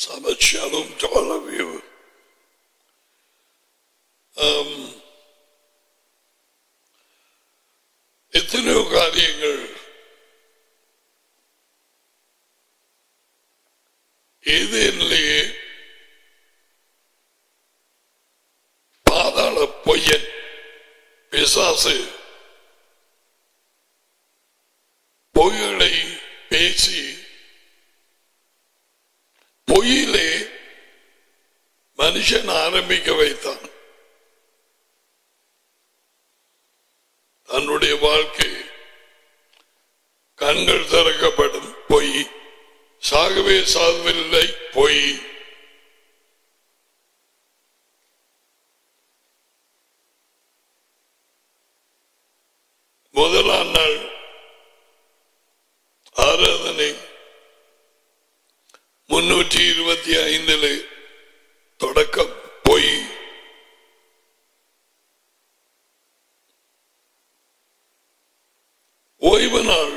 Shabbat Shalom to all of you. Um, எத்தனையோ காரியங்கள் ஏதேனிலேயே பாதாள பொய்யன் பிசாசு பொய்களை பேசி பொய்யிலே மனுஷன் ஆரம்பிக்க வைத்தான் தன்னுடைய வாழ்க்கை கண்கள் திறக்கப்படும் பொய் சாகவே சாகவில்லை பொய் முதலாம் நாள் ஆராதனை முன்னூற்றி இருபத்தி ஐந்தில் தொடக்கம் பொய் ஓய்வு நாள்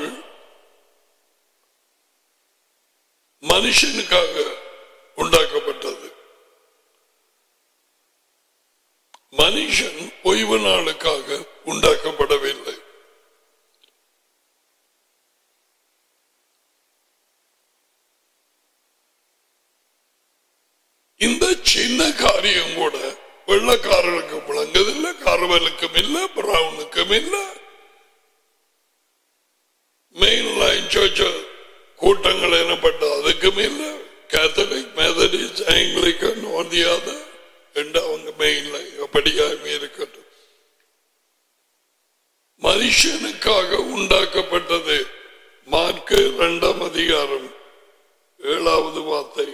மனுஷனுக்காக உண்டாக்கப்பட்டது மனுஷன் ஓய்வு நாளுக்காக உண்டாக்கப்படவில்லை இந்த சின்ன காரியம் கூட வெள்ளக்காரர்களுக்கு விளங்குதில்லை காரவலுக்கும் இல்லை பிரவுனுக்கும் இல்லை மெயின் லைன் சர்ச்ச கூட்டங்கள் எனப்பட்ட அதுக்கும் இல்லை கேத்தலிக் மெதடிஸ்ட் ஆங்கிலிக்கன் ஒந்தியாத என்று அவங்க மெயின் லைன் அப்படியாக இருக்கட்டும் மனுஷனுக்காக உண்டாக்கப்பட்டது மார்க்கு இரண்டாம் அதிகாரம் ஏழாவது வார்த்தை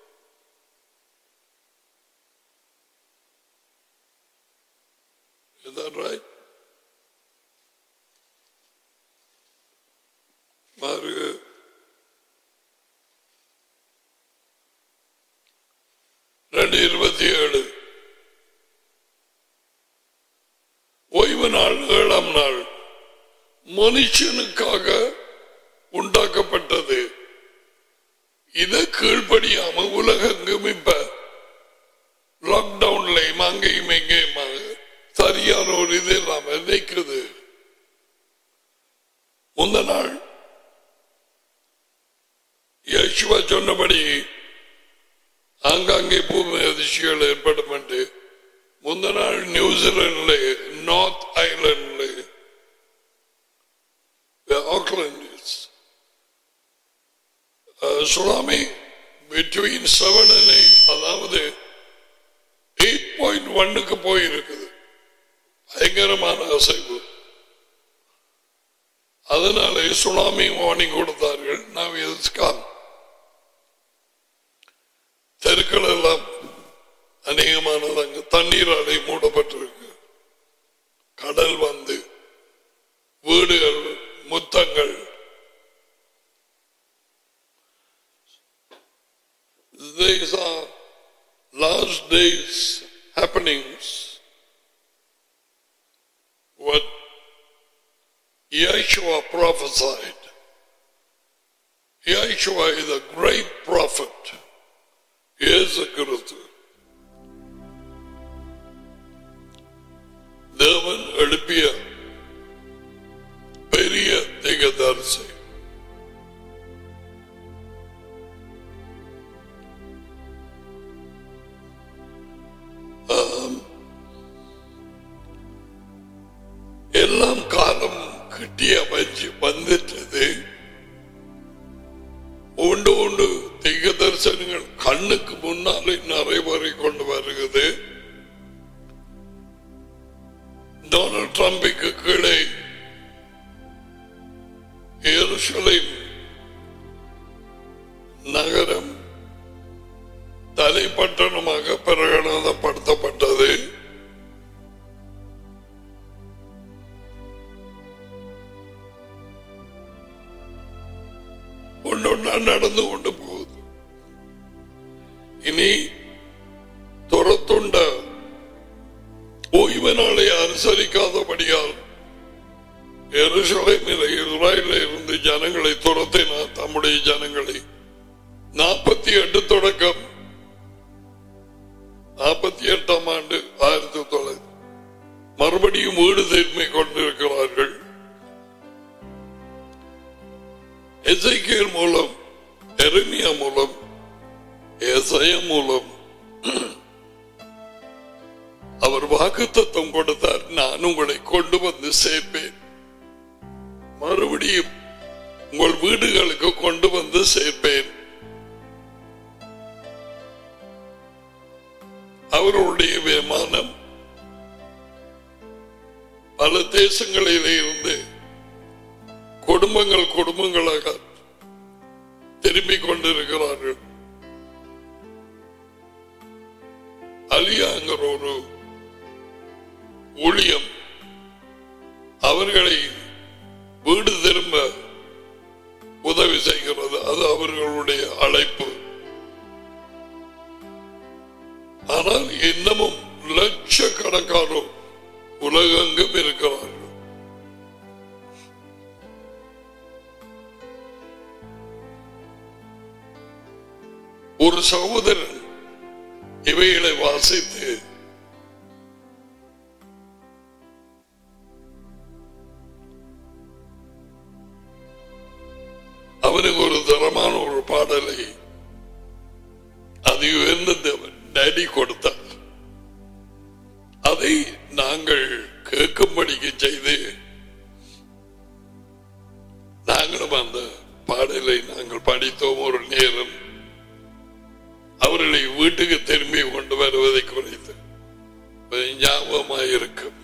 Is that right? மார்க்கு ரெண்டு இருபத்தி ஏழு ஓய்வு நாள் ஏழாம் நாள் மனுஷனுக்காக உண்டாக்கப்பட்டது இதை கீழ்படியாம உலகெங்கும் இப்ப லாக்டவுன்லையும் அங்கேயும் எங்கேயும் சரியான ஒரு இது இல்லாம நிற்குது முந்த நாள் யேசுவா சொன்னபடி ஆங்காங்கே பூமி அதிர்ச்சிகள் ஏற்படும் என்று முந்த நாள் நியூசிலாந்துல நார்த் ஐலாண்ட்ல Auckland tsunami between seven and eight அதாவது எயிட் பாயிண்ட் ஒன்னுக்கு போயிருக்குது பயங்கரமான அசைவு அதனாலே சுனாமி வார்னிங் கொடுத்தார்கள் நாம் எதுக்காம் தெருக்கள் எல்லாம் அநேகமானது அங்கு தண்ணீராலே மூடப்பட்டிருக்கு கடல் வந்து வீடுகள் முத்தங்கள் These are last days happenings. What Yeshua prophesied. Yeshua is a great prophet. இயேசு கிறிஸ்து தேவன் எழுப்பிய பெரிய திகதரிசி ஆம். எல்லாம் காலம் கிட்டிய வச்சு வந்துட்டது உண்டு உண்டு திக தரிசனங்கள் கண்ணுக்கு முன்னாலே நிறைவேறி கொண்டு வருகிறது டொனால்ட் ட்ரம்புக்கு கீழே எருசலேம் நகரம் தலைப்பட்டணமாக பிரகடனப்படுத்தப்பட்டது ஒன்னொன்னா நடந்து கொண்டு போகுது இனி துரத்துண்ட ஓய்வு நாளை அனுசரிக்காதபடியால் எருசலேமில் இஸ்ராயலில் இருந்து ஜனங்களை துரத்தினார் தம்முடைய ஜனங்களை நாற்பத்தி எட்டு தொடக்கம் நாற்பத்தி எட்டாம் ஆண்டு ஆயிரத்தி தொள்ளாயிரத்தி மறுபடியும் வீடு திரும்பி கொண்டிருக்கிறார்கள் எசைக்கியல் மூலம் எருமியா மூலம் ஏசாயா மூலம் அவர் வாக்குத்தத்தம் கொடுத்தார் நான் உங்களை கொண்டு வந்து சேர்ப்பேன் மறுபடியும் உங்கள் வீடுகளுக்கு கொண்டு வந்து சேர்ப்பேன் அவர்களுடைய விமானம் பல தேசங்களிலே இருந்து குடும்பங்கள் குடும்பங்களாக திரும்பிக் கொண்டிருக்கிறார்கள் அலியாங்கிற ஒரு ஊழியம் அவர்களை வீடு திரும்ப உதவி செய்கிறது அது அவர்களுடைய அழைப்பு ஆனால் இன்னமும் லட்சக்கணக்கானோர் உலகெங்கும் இருக்கிறார்கள் ஒரு சகோதரன் இவைகளை வாசித்து அவனுக்கு ஒரு தரமான ஒரு பாடலை அது உயர்ந்த தேவன் டேடி கொடுத்தார் அதை நாங்கள் கேட்கும்படிக்கு செய்து நாங்களும் அந்த பாடலை நாங்கள் படித்தோம் ஒரு நேரம் அவர்களை வீட்டுக்கு திரும்பி கொண்டு வருவதை குறித்து ஞாபகமாயிருக்கும்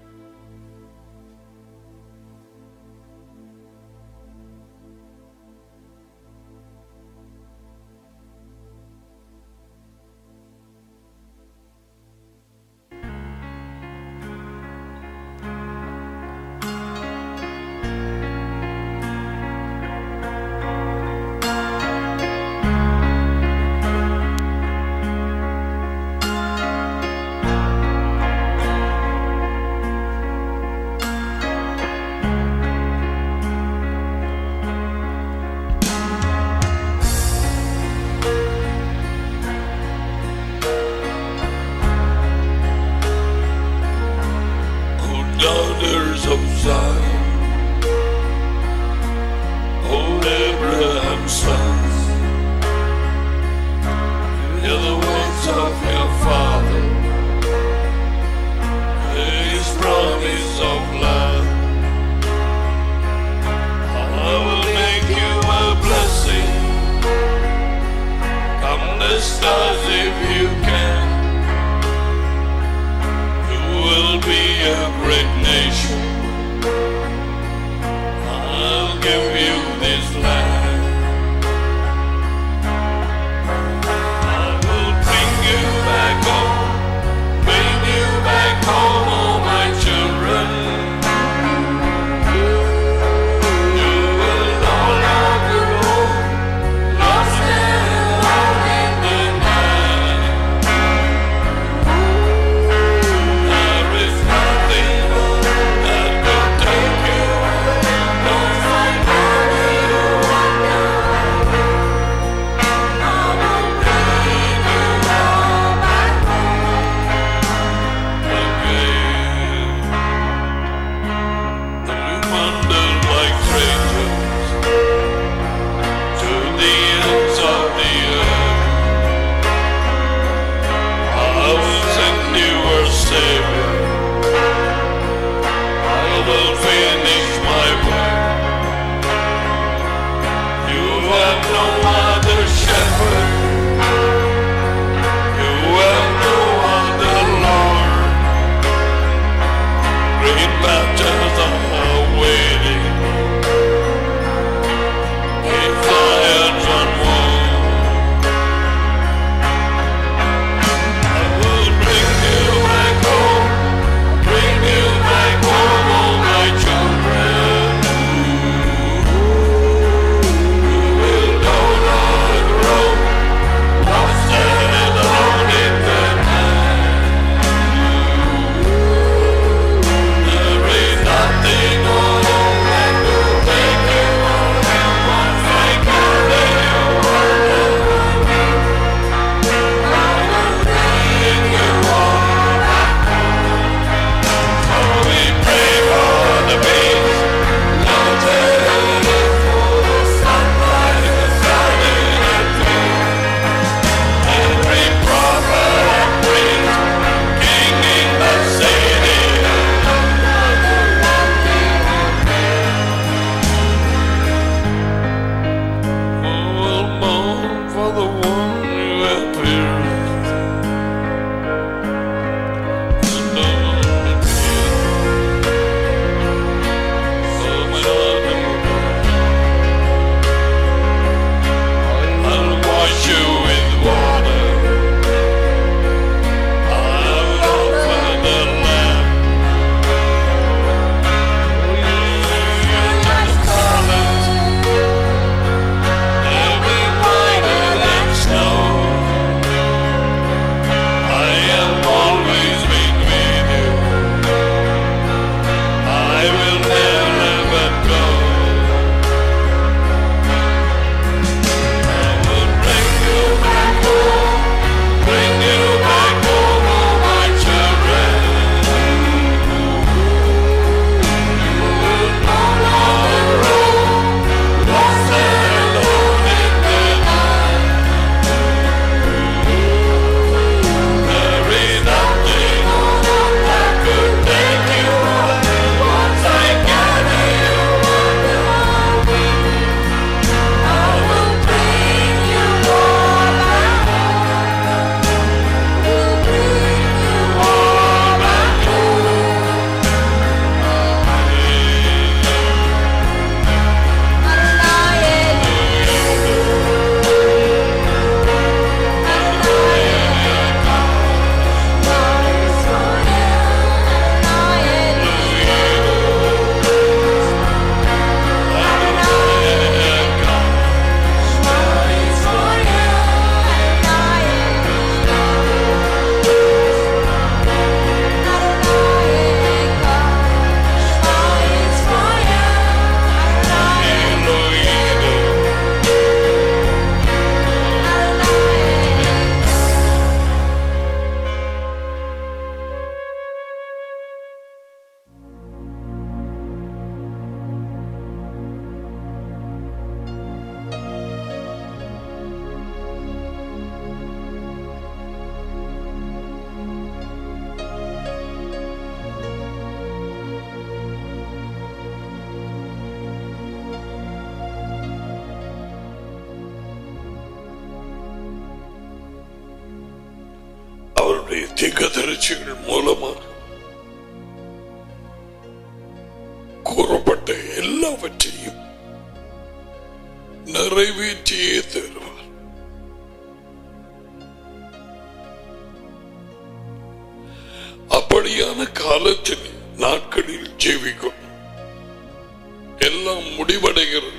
O daughters of Zion, O Abraham's sons, hear the words of your father, his promise of love. I will make you a blessing. Come the stars if you can. You will be a great nation. I'll give you this land. I will bring you back home, bring you back home, all my children. You will no longer roam, lost and alone in the night. There is nothing that could take you away. No fight harder you want அவருடைய திகதரிசிகள் மூலமாக கூறப்பட்ட எல்லாவற்றையும் நிறைவேற்றியே தருவார் அப்படியான காலத்தில் நாட்களில் ஜீவிக்கும் எல்லாம் முடிவடைகிறது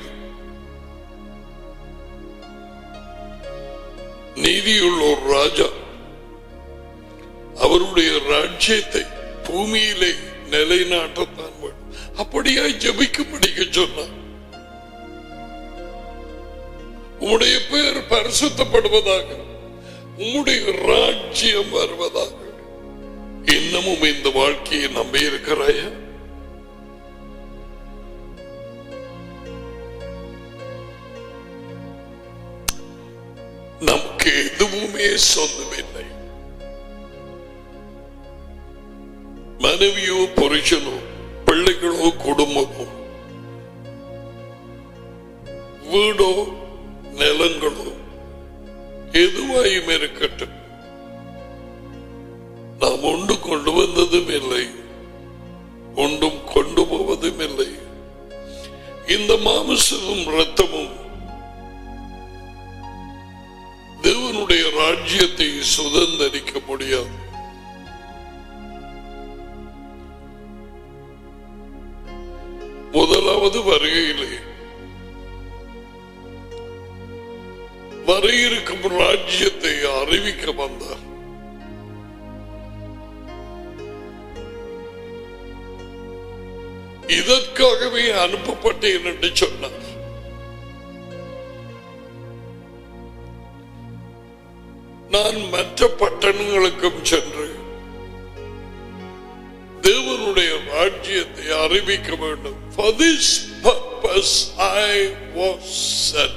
நீதியுள்ள ஒரு ராஜா அவருடைய ராஜ்யத்தை பூமியிலே நிலைநாட்டத்தான் வேண்டும் அப்படியாய் ஜபிக்கும்படிக்க சொன்னார் உம்முடைய பேர் பரிசுத்தப்படுவதாக உம்முடைய ராஜ்யம் வருவதாக இன்னமும் இந்த வாழ்க்கையை நம்பி இருக்கிறாயா நமக்கு எதுவுமே சொந்தமில்லை மனைவியோ புருஷனோ பிள்ளைகளோ குடும்பமோ வீடோ நிலங்களோ எதுவாயும் இருக்கட்டும் நாம் ஒன்று கொண்டு வந்ததும் இல்லை ஒன்றும் கொண்டு போவதும் இல்லை இந்த மாமிசமும் ரத்தமும் தேவனுடைய ராஜ்யத்தை சுதந்திரிக்க முடியாது முதலாவது வருகையிலே வர இருக்கும் ராஜ்யத்தை அறிவிக்க வந்தார் இதற்காகவே அனுப்பப்பட்டேன் என்று சொன்னார் நான் மற்ற பட்டணங்களுக்கும் சென்று தேவனுடைய ராஜ்யத்தை அறிவிக்க வேண்டும் For this purpose I was sent.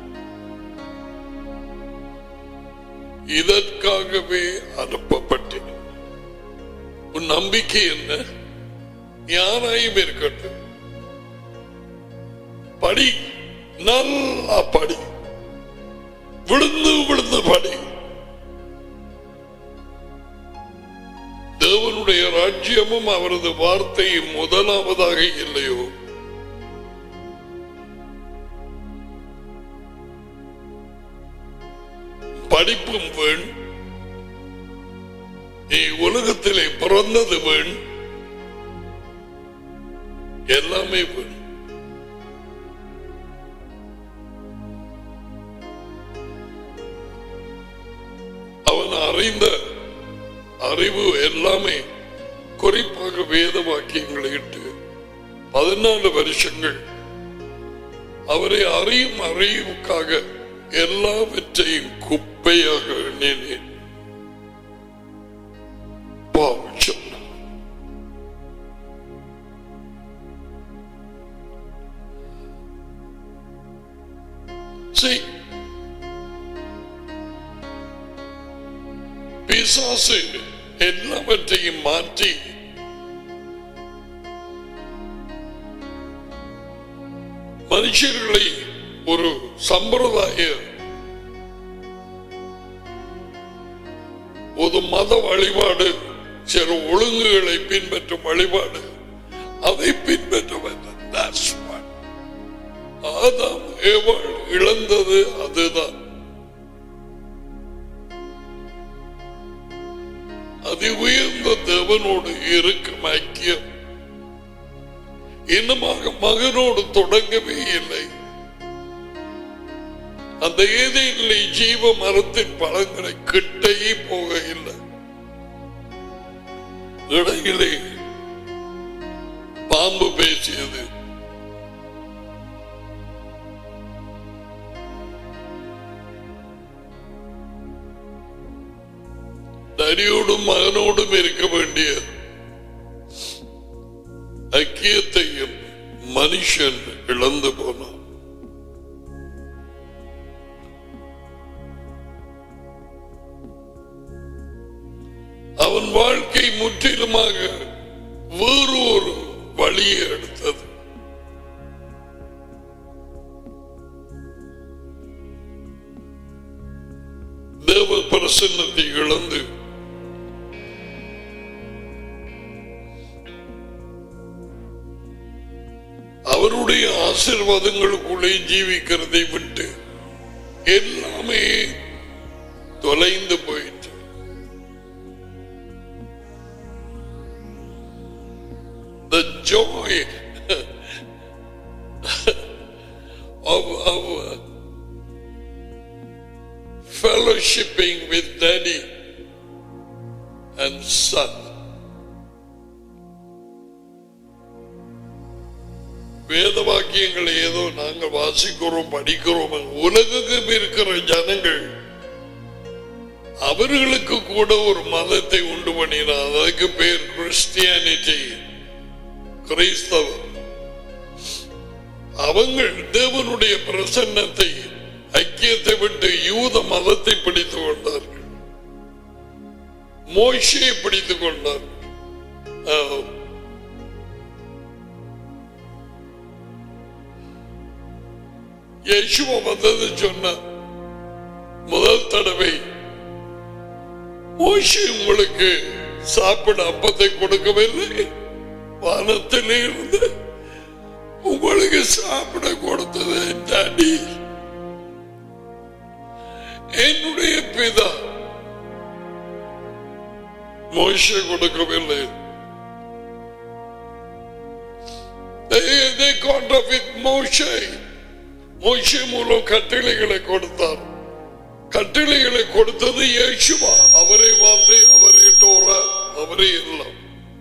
இதற்காகவே அனுப்பப்பட்டேன் உன் நம்பிக்கை என்ன யாராயும் இருக்கட்டும் படி நல்லா படி விழுந்து விழுந்து படி தேவனுடைய ராஜ்யமும் அவரது வார்த்தையும் முதலாவதாக இல்லையோ படிப்பும் வேண் நீ உலகத்திலே பிறந்தது வேண் எல்லாமே வேண் அவன் அறிந்த அறிவு எல்லாமே குறிப்பாக வேத வாக்கியங்களை இட்டு பதினாலு வருஷங்கள் அவரை அறியும் அறிவுக்காக எல்லாவற்றையும் குப்பையாக எண்ணினேன் பாவம் சொன்னார். See, பிசாசு எல்லாவற்றையும் மாற்றி மனுஷர்களை ஒரு சம்பிரதாய ஒரு மத வழிபாடு சில ஒழுங்குகளை பின்பற்றும் வழிபாடு அதை பின்பற்ற வேண்டும் That's what. ஆதாம் ஏவாள் இழந்தது அதுதான் அதி உயர்ந்த தேவனோடு இருக்கும் ஐக்கியம் இன்னமாக மகனோடு தொடங்கவே இல்லை அந்த ஏதேனிலே ஜீவ மரத்தின் பழங்களை கிட்டையே போக இல்லை இடையிலே பாம்பு பேசியது நரியோடும் மகனோடும் இருக்க வேண்டிய ஐக்கியத்தையும் மனுஷன் இழந்து போனான் அவன் வாழ்க்கை முற்றிலுமாக வேறு ஒரு வழியை எடுத்தது தேவ பிரசன்னத்தை இழந்து ஆசீர்வாதங்களுக்குள்ளே ஜீவிக்கிறதை விட்டு எல்லாமே தொலைந்து போயிட்டு the joy of, of uh, fellowshipping with daddy and son. வேத வாக்கியங்களை ஏதோ நாங்கள் வாசிக்கிறோம் படிக்கிறோம் உலகுக்கு இருக்கிற ஜனங்கள் அவர்களுக்கு கூட ஒரு மதத்தை உண்டு பண்ணினார் அதுக்கு பேர் கிறிஸ்டியானிட்டி கிறிஸ்தவம் அவங்கள் தேவனுடைய பிரசன்னத்தை ஐக்கியத்தை விட்டு யூத மதத்தை பிடித்துக் கொண்டார்கள் மோஷையை பிடித்துக் கொண்டார்கள் ஆம். இயேசுவ வந்தது சொன்ன முதல் தடவை மோஷி உங்களுக்கு சாப்பிட அப்பத்தை கொடுக்கவில்லை வானத்திலே இருந்து உங்களுக்கு சாப்பிட கொடுத்தது டாடி என்னுடைய பிதா மோஷ கொடுக்கவில்லை They, they caught up with Moshe. Moshe மூலம் கட்டளைகளை கொடுத்தார் கட்டளைகளை கொடுத்தது இயேசுவா அவரே வார்த்தை அவரே தோற அவரே எல்லாம்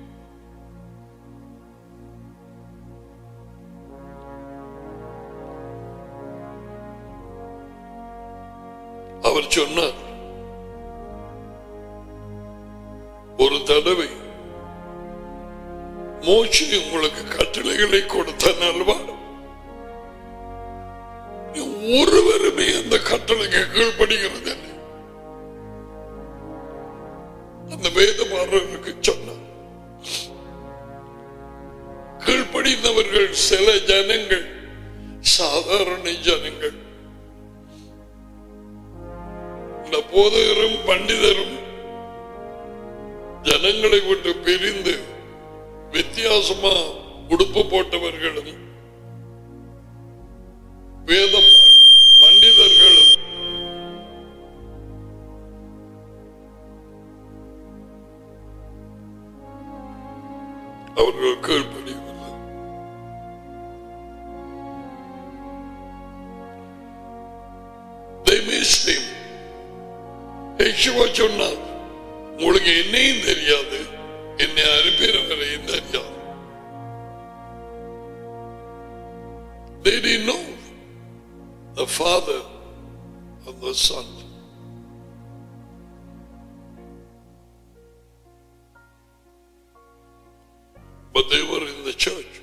அவர் சொன்னார் ஒரு தடவை மோட்சி உங்களுக்கு கட்டளைகளை கொடுத்தான் அல்வா ஒருவருமே அந்த கட்டளைக்கு கீழ்ப்படுகிறது இல்லை. அந்த வேதமாறருக்கு சொன்னார் கீழ்ப்படிந்தவர்கள் சில ஜனங்கள் சாதாரண ஜனங்கள் இந்த போதகரும் பண்டிதரும் ஜனங்களை விட்டு பிரிந்து வித்தியாசமா உடுப்பு போட்டவர்களும் வேத பண்டிதர்களும் அவர்கள் கீழ்ப்படியவில்லை They missed him. யெகோவா சொன்னார் உங்களுக்கு என்னையும் தெரியாது என்னை அனுப்பினவரையும் தெரியாது They didn't know the Father and the Son. But they were in the church.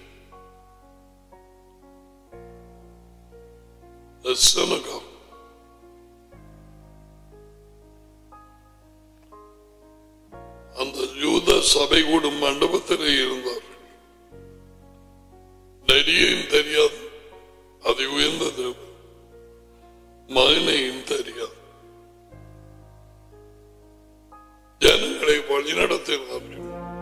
The synagogue. அந்த யூத சபை கூடும் மண்டபத்திலே இருந்தார் நடிகையும் தெரியாது அது உயர்ந்தது மகனையும் தெரியாது ஜனங்களை வழிநடத்தினார்கள்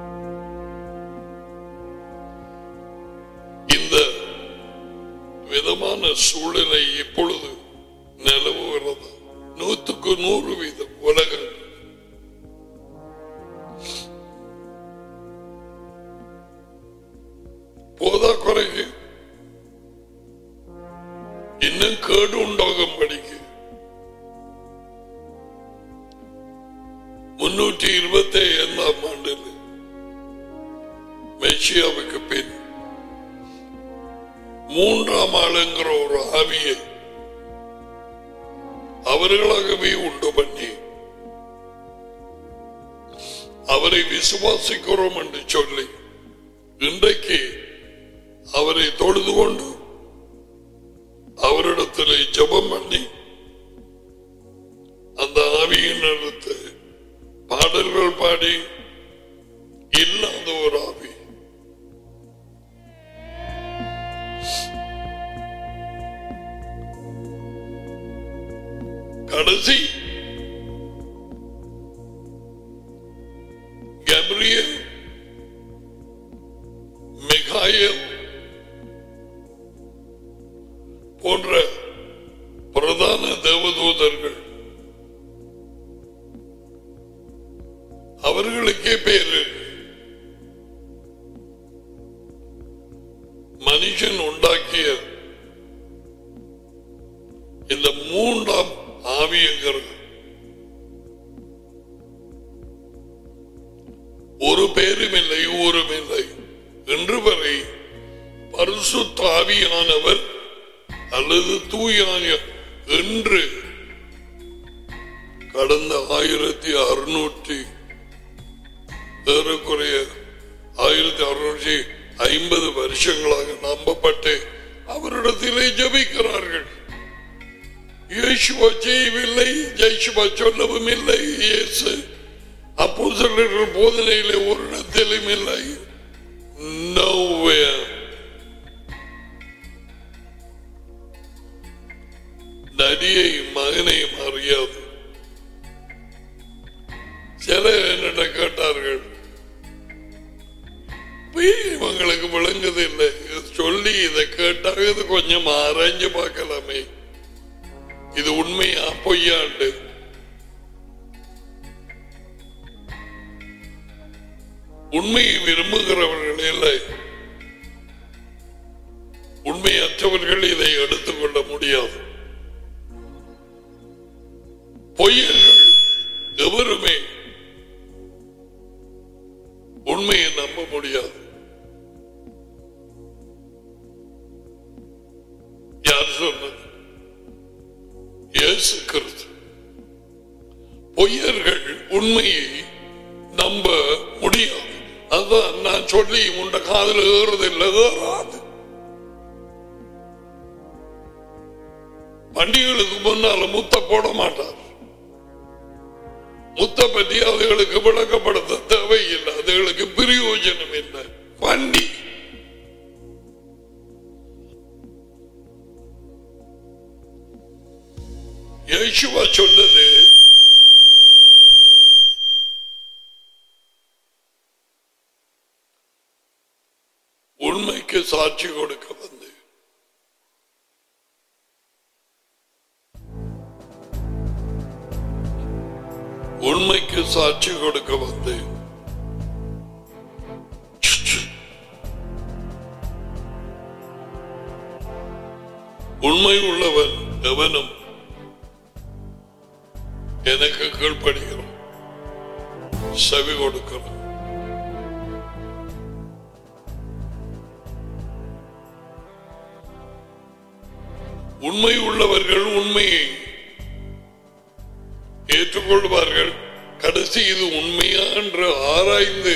இந்த விதமான சூழ்நிலை இப்பொழுது நிலவுகிறது நூற்றுக்கு நூறு வீதம் உலகம் போதா குறைக்கு இன்னும் கேடு உண்டாகும் படிக்கு முன்னூற்றி இருபத்தி ஐந்தாம் ஆண்டில் மெஷியாவுக்கு பின் மூன்றாம் ஆளுங்கிற ஒரு ஆவியை அவர்களாகவே உண்டு பண்ணி அவரை விசுவாசிக்கிறோம் என்று சொல்லி இன்றைக்கு அவரை தொழுது கொண்டு அவரிடத்தில் ஜெபம் பண்ணி அந்த ஆவியின் எடுத்து பாடல்கள் பாடி இல்லாத ஒரு ஆவி கடைசி கேப்ரியல் மிகாயல் அவர்களுக்கே பேரு மனுஷன் உண்டாக்கிய இந்த மூன்றாம் ஆவியங்கிறது ஒரு பேரும் இல்லை ஊரும் இல்லை இன்று வரை பரிசுத்தாவியானவர் அல்லது தூயான என்று கடந்த ஆயிரத்தி அறுநூற்றி ஏறக்குறைய ஆயிரத்தி அறுநூற்றி ஐம்பது வருஷங்களாக நம்பப்பட்டு அவரிடத்திலே ஜபிக்கிறார்கள் இயேசுவா செய்யவில்லை ஜெய்சுவா சொல்லவும் இல்லை இயேசு அப்போ போதனையிலே ஒரு இடத்திலும் இல்லை Nowhere. நடியையும் மகனையும் அறியாது சில என்னிட்ட கேட்டார்கள் "போய் இவங்களுக்கு விளங்குது இல்லை சொல்லி இதை கேட்டாங்க இது கொஞ்சம் ஆராய்ஞ்சு பார்க்கலாமே இது உண்மையா பொய்யாண்டு உண்மையை விரும்புகிறவர்கள் இல்லை உண்மையற்றவர்கள் இதை எடுத்துக்கொள்ள முடியாது பொய்யர்கள் எவருமே உண்மையை நம்ப முடியாது யார் சொன்னது இயேசு கிறிஸ்து பொய்யர்கள் உண்மையை நம்ப முடியாது அதான் நான் சொல்லி உண்ட காதல் ஏறுறது இல்லை ஏறாது பண்டிகைகளுக்கு முன்னால முத்த போட மாட்டார் முத்த பற்றி அதுகளுக்கு விளக்கப்படுத்த தேவையில்லை அதுகளுக்கு பிரயோஜனம் இல்லை வண்டி யேசுவா சொன்னது உண்மைக்கு சாட்சி கொடுக்க வந்து உண்மைக்கு சாட்சி கொடுக்க வந்து உண்மை உள்ளவன் எவனும் எனக்கு கீழ்ப்படுகிறோம் செவி கொடுக்கிறோம் உண்மை உள்ளவர்கள் உண்மையை ஏற்றுக்கொள்வார்கள் கடைசி இது உண்மையா என்று ஆராய்ந்து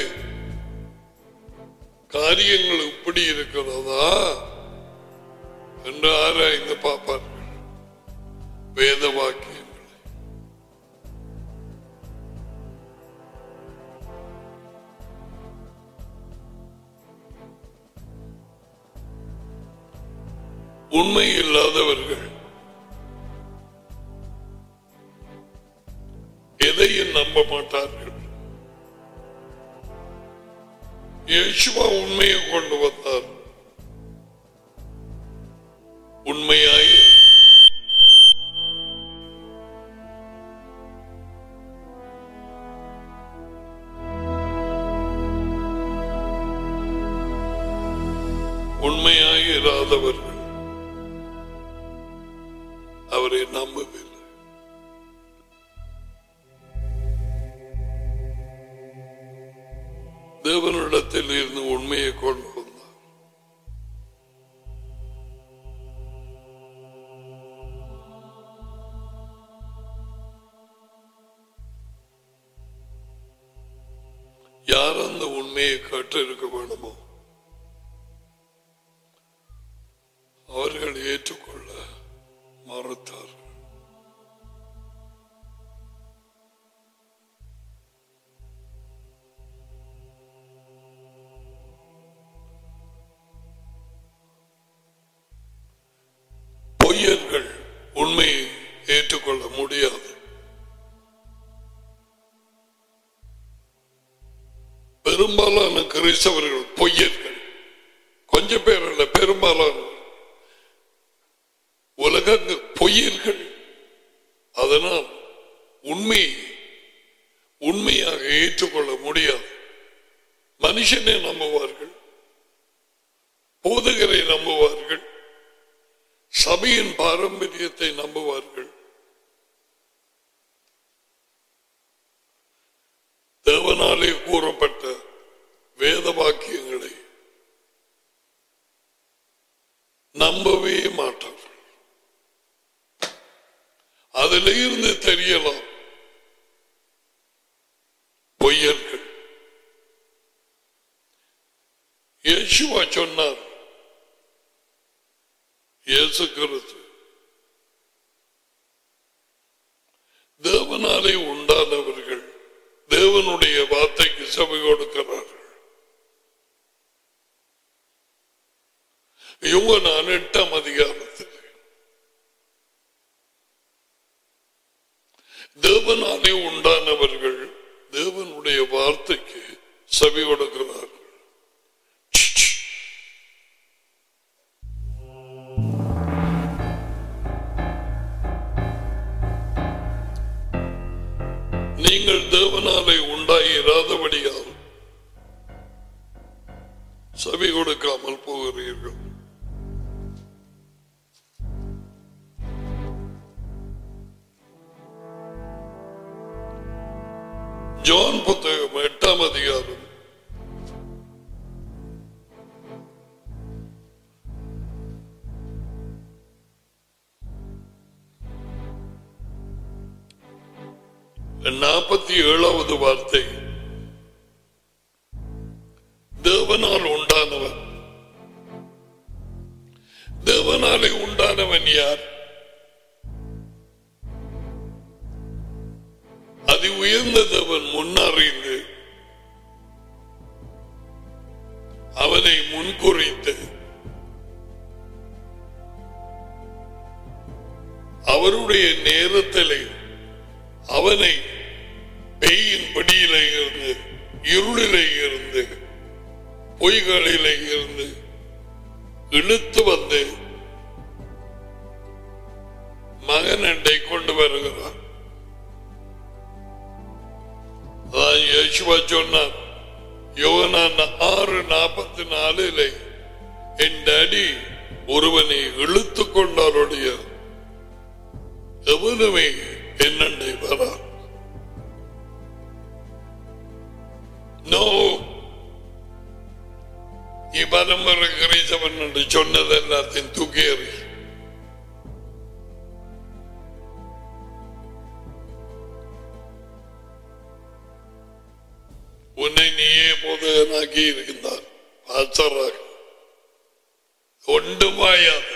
காரியங்கள் இப்படி இருக்கிறதா என்று ஆராய்ந்து பார்ப்பார்கள் வேத வாக்கியங்களை உண்மை இல்லாதவர்கள் எதையும் நம்ப மாட்டார்கள் இயேசுவா உண்மையை கொண்டு வந்தார் உண்மையாய் உண்மையாய் இராதவர்கள் அவரை நம்பவில்லை தேவனிடத்தில் இருந்து உண்மையை கொண்டு வந்தார் யார் அந்த உண்மையை கேட்டு இருக்க வேண்டுமோ அவர்கள் ஏற்றுக்கொள்ள மறுத்தார் பொய்யர்கள் உண்மையை ஏற்றுக்கொள்ள முடியாது பெரும்பாலான கிறிஸ்தவர்கள் பொய்யர்கள் கொஞ்சம் பேர் அல்ல பெரும்பாலான உலக பொய்யர்கள் அதனால் உண்மை உண்மையாக ஏற்றுக்கொள்ள முடியாது மனுஷனை நம்புவார்கள் போதகரை நம்புவார்கள் சபையின் பாரம்பரியத்தை நம்புவார்கள் தேவனாலே கூறப்பட்ட வேத வாக்கியங்களை நம்பவே மாட்டார்கள் அதில் இருந்து தெரியலாம் பொய்யர்கள் இயேசுவா சொன்னார் இயேசு கிறிஸ்து தேவனாலே உண்டானவர்கள் தேவனுடைய வார்த்தைக்கு சபை கொடுக்கிறார்கள் இவங்க நான் எட்டாம் அதிகாரத்தில் தேவனாலே உண்டானவர்கள் தேவனுடைய வார்த்தைக்கு செவி கொடுக்கிறார்கள் நீங்கள் தேவனாலே உண்டாயிராதபடியால் செவி கொடுக்காமல் போகிறீர்கள் ஜோன் புத்தகம் எட்டாம் அதிகாரம் நாற்பத்தி ஏழாவது வார்த்தை தேவனால் உண்டானவன் தேவனாலே உண்டானவன் யார் அதி உயர்ந்த தேவன் முன்னறிந்து அவனை முன்குறித்து அவருடைய நேரத்திலே அவனை பெய்யின் பிடியிலே இருந்து இருளிலே இருந்து பொய்களிலே இருந்து இழுத்து வந்து மகனண்டை கொண்டு வருகிறார் அதான் யேசுவா சொன்னார் யோகனான் ஆறு நாற்பத்தி நாலிலே என் டாடி ஒருவனை இழுத்து கொண்டாருடைய எவனுமே என்னண்டை வரா நோ ഈ പരമ്പര ഗ്രഹിച്ചവനുണ്ട് ചൊന്നതെല്ലാத்தையும் തൂക്കിയേറി உன்னை நீயே போதகனாக்கி இருந்தார் பாஸ்டராக ஒன்றுமாயாது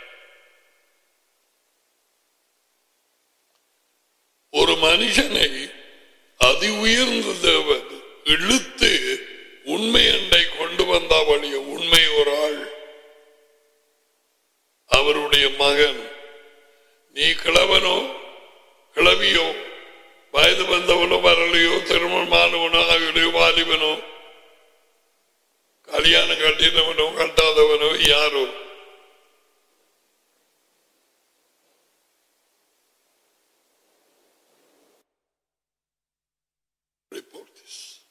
ஒரு மனுஷனை அதி உயர்ந்த தேவன் இழுத்து உண்மை அண்டை கொண்டு வந்த வழிய உண்மை ஒரு ஆள் அவருடைய மகன் நீ கிழவனோ கிளவியோ வயது வந்தவனோ வரலையோ திருமணமானவனோ ஆகலையோ வாலிபனோ கல்யாணம் கட்டினவனோ கட்டாதவனோ யாரோ report this.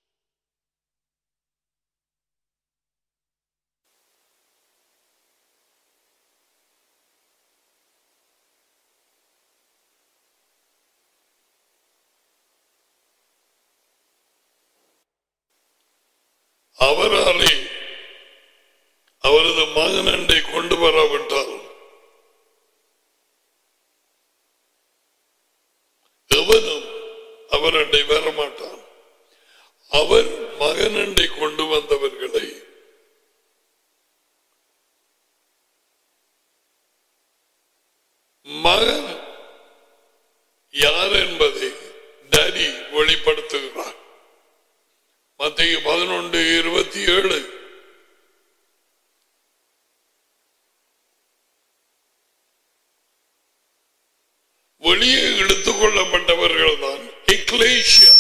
அவராலே அவரது மகனண்டை கொண்டு வராவிட்டால் எவனும் அவரண்டை வரமாட்டான் அவர் மகனண்டை கொண்டு வந்தவர்களை மகன் யார் என்பதை டேடி வெளிப்படுத்துகிறார் மத்திய பதினொன்று இருபத்தி ஏழு வெளியே இழுத்துக் கொள்ளப்பட்டவர்கள் தான் எக்லேஷியா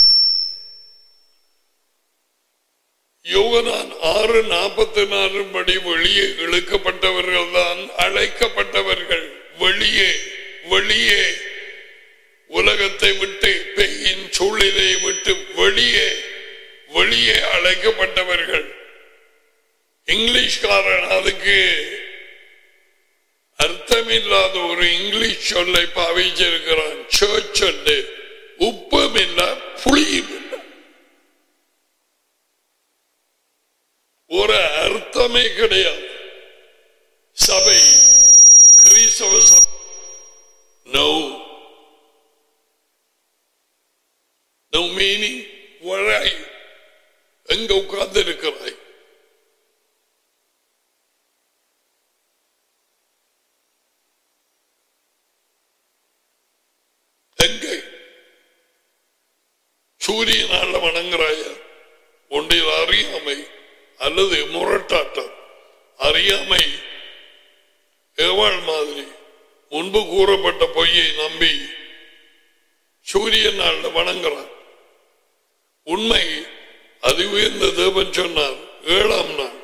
யோகனான் ஆறு நாற்பத்தி நாலு படி வெளியே இழுக்கப்பட்டவர்கள் தான் அழைக்கப்பட்டவர்கள் வெளியே வெளியே உலகத்தை விட்டு பெயின் சூழ்நிலையை விட்டு வெளியே வெளியே அழைக்கப்பட்டவர்கள் இங்கிலீஷ்காரன் அதுக்கு அர்த்தமில்லாத ஒரு இங்கிலீஷ் சொல்லை பாவிச்சிருக்கிறான் சர்ச் என்று உப்பும் இல்ல புளியும் இல்ல ஒரு அர்த்தமே கிடையாது சபை கிறிஸ்தவ சபை நோ நோ மீனிங் வழாய் எங்க உட்கார்ந்து இருக்கிறாய் எங்கே சூரியனால வணங்குறாய ஒன்றில் அறியாமை அல்லது முரட்டாட்டம் அறியாமை ஏவாள் மாதிரி முன்பு கூறப்பட்ட பொய்யை நம்பி சூரியன் வணங்குறான் உண்மை அது உயர்ந்த தேவன் சொன்னார் ஏழாம் நாள்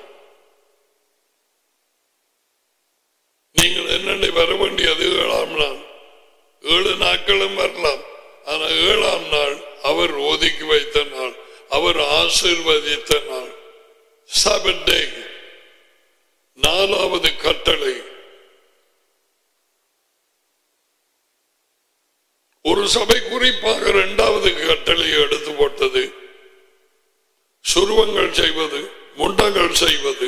நீங்கள் என்னென்ன வர வேண்டியது ஏழாம் நாள் ஏழு நாட்களும் வரலாம் ஆனா ஏழாம் நாள் அவர் ஒதுக்கி வைத்த நாள் அவர் ஆசிர்வதித்த நாள் செவன் டே நாலாவது கட்டளை ஒரு சபை குறிப்பாக இரண்டாவது கட்டளையை எடுத்து போட்டது சுருவங்கள் செய்வது முண்டங்கள் செய்வது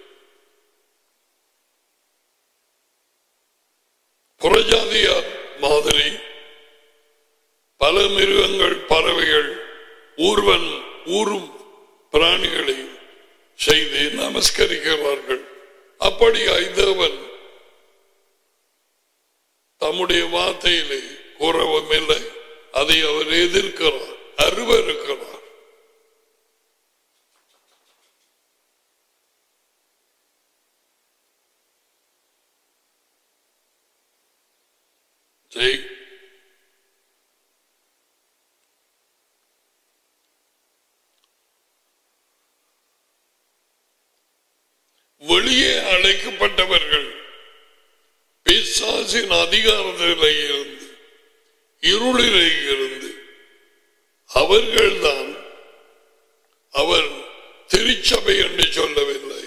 புறஜாதியார் மாதிரி பல மிருகங்கள் பறவைகள் ஊர்வன் ஊரும் பிராணிகளை செய்து நமஸ்கரிக்கிறார்கள் அப்படி ஐதவன் தம்முடைய வார்த்தையிலே கூறவும் இல்லை அதை அவர் எதிர்க்கிறார் அருவருக்கிறார் ஜெய் வெளியே அழைக்கப்பட்டவர்கள் பிசாசின் அதிகாரத்திலே இருந்து இருளிலே இருந்து அவர்கள்தான் அவர் திருச்சபை என்று சொல்லவில்லை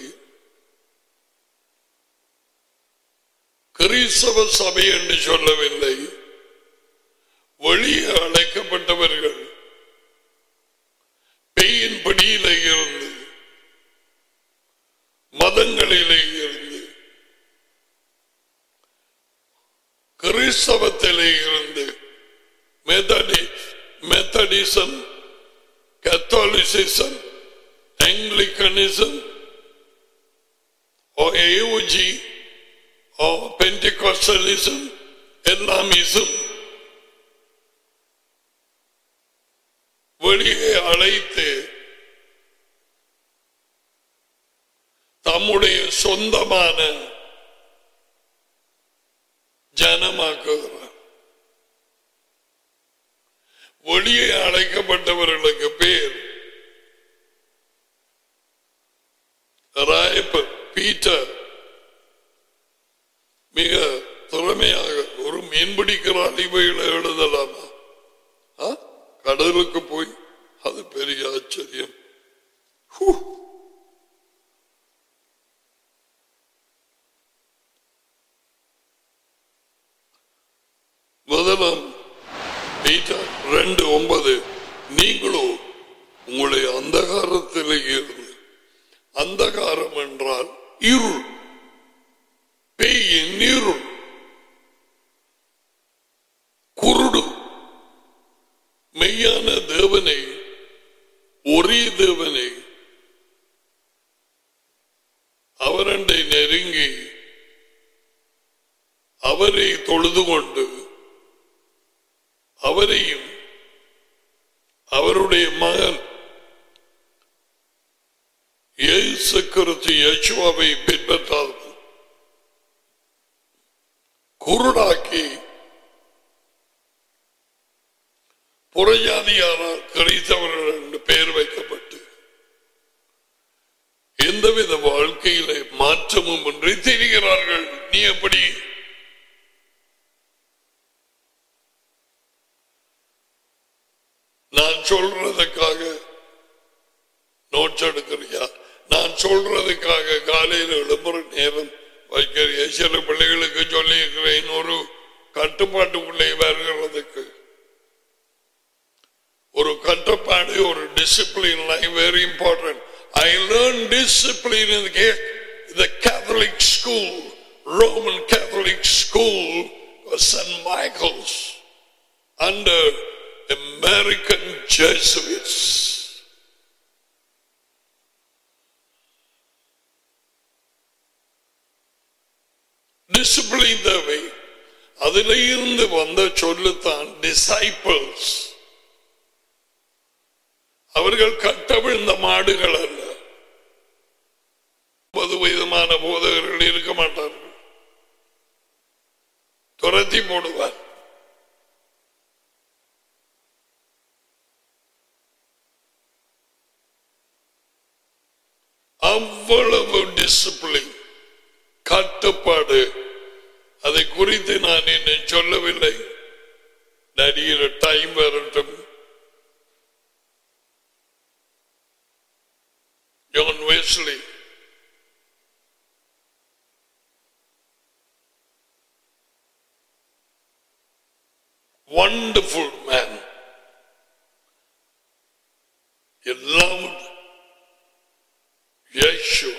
கிறிஸ்தவ சபை என்று சொல்லவில்லை வெளியே அழைக்கப்பட்டவர்கள் பெயின் பிடியிலே இருந்து மதங்களிலே இருந்து கிறிஸ்தவத்திலே இருந்து மெத்தடி Methodism Catholicism Anglicanism oh AOG oh Pentecostalism எல்லாமிசம் வெளியே அழைத்து தம்முடைய சொந்தமான ஜனமாக்குகிறார் வெளியே அழைக்கப்பட்டவர்களுக்கு பேர் ராயப்பர் பீட்டர் மிக திறமையாக ஒரு மீன்பிடிக்கிற அடிமைகளை எழுதலாமா ஆ? கடலுக்கு போய் அது பெரிய ஆச்சரியம் ஹூ. முதலாம் பீட்டர் ரெண்டு ஒன்பது நீங்களோ உங்களை அந்தகாரத்திலே இருந்து அந்தகாரம் என்றால் இருள் பேயின் இருள் குருடு மெய்யான தேவனை ஒரே தேவனை அவரண்டை நெருங்கி அவரை தொழுது கொண்டு அவரையும் அவருடைய மகன் இயேசு கிறிஸ்து யேசுவாவை பின்பற்றாது குருடாக்கி புறஜாதியானால் கிறிஸ்தவர்கள் என்று பெயர் வைக்கப்பட்டு எந்தவித வாழ்க்கையிலே மாற்றமும் இன்றி தெரிகிறார்கள் நீ எப்படி சொல்றதுக்காக நோட்ஸ் எடுக்கிறியா நான் சொல்றதுக்காக காலையில் எழுப்புற நேரம் வைக்கிறிய சில பிள்ளைகளுக்கு சொல்லி இருக்கிறேன் ஒரு கட்டுப்பாட்டுக்குள்ளே வருகிறதுக்கு ஒரு கட்டுப்பாடு ஒரு discipline very important I learn discipline in the the Catholic school, Roman Catholic school was St. Michael's under American Jesuits. Discipline தேவை அதில் இருந்து வந்த சொல்லுத்தான் டிசைபிள்ஸ் அவர்கள் கட்டவிழ்ந்த மாடுகள் அல்ல பொது விதமான போதகர்கள் இருக்க மாட்டார்கள் துரத்தி போடுவார் அவ்வளவு டிசிப்ளின் கட்டுப்பாடு அதை குறித்து நான் இன்னும் சொல்லவில்லை நடிகிற டைம் வரட்டும் John Wesley wonderful man he loved Yeshua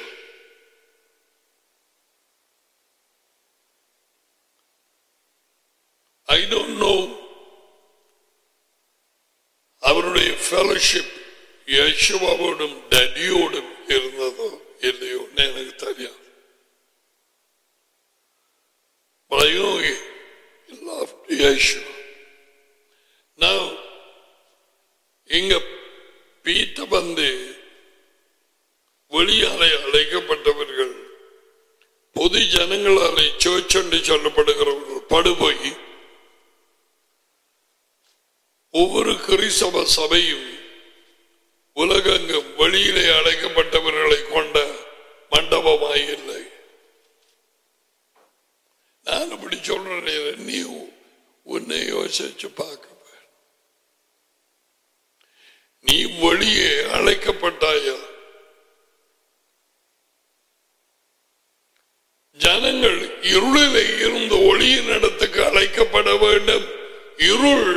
I don't know அவருடைய ஃபெலோஷிப் யேசுவாவோடும் டடியோடும் இருந்ததோ இல்லையோ எனக்கு தெரியாது But I know he loved Yeshua. Now, இங்க பீட்ட வந்து வெளியாலே அழைக்கப்பட்டவர்கள் பொது ஜனங்களாலே சர்ச் என்று சொல்லப்படுகிறவர்கள் படுபோய் ஒவ்வொரு கிறிஸ்தவ சபையும் உலகெங்கும் வெளியிலே அழைக்கப்பட்டவர்களை கொண்ட மண்டபமாய் இல்லை நான் அப்படி சொல்றேன் நீ உன்னை யோசிச்சு பார்க்க நீ வெளியே அழைக்கப்பட்டாயா ஜனங்கள் இருளிலே இருந்து ஒளியின் இடத்துக்கு அழைக்கப்பட வேண்டும் இருள்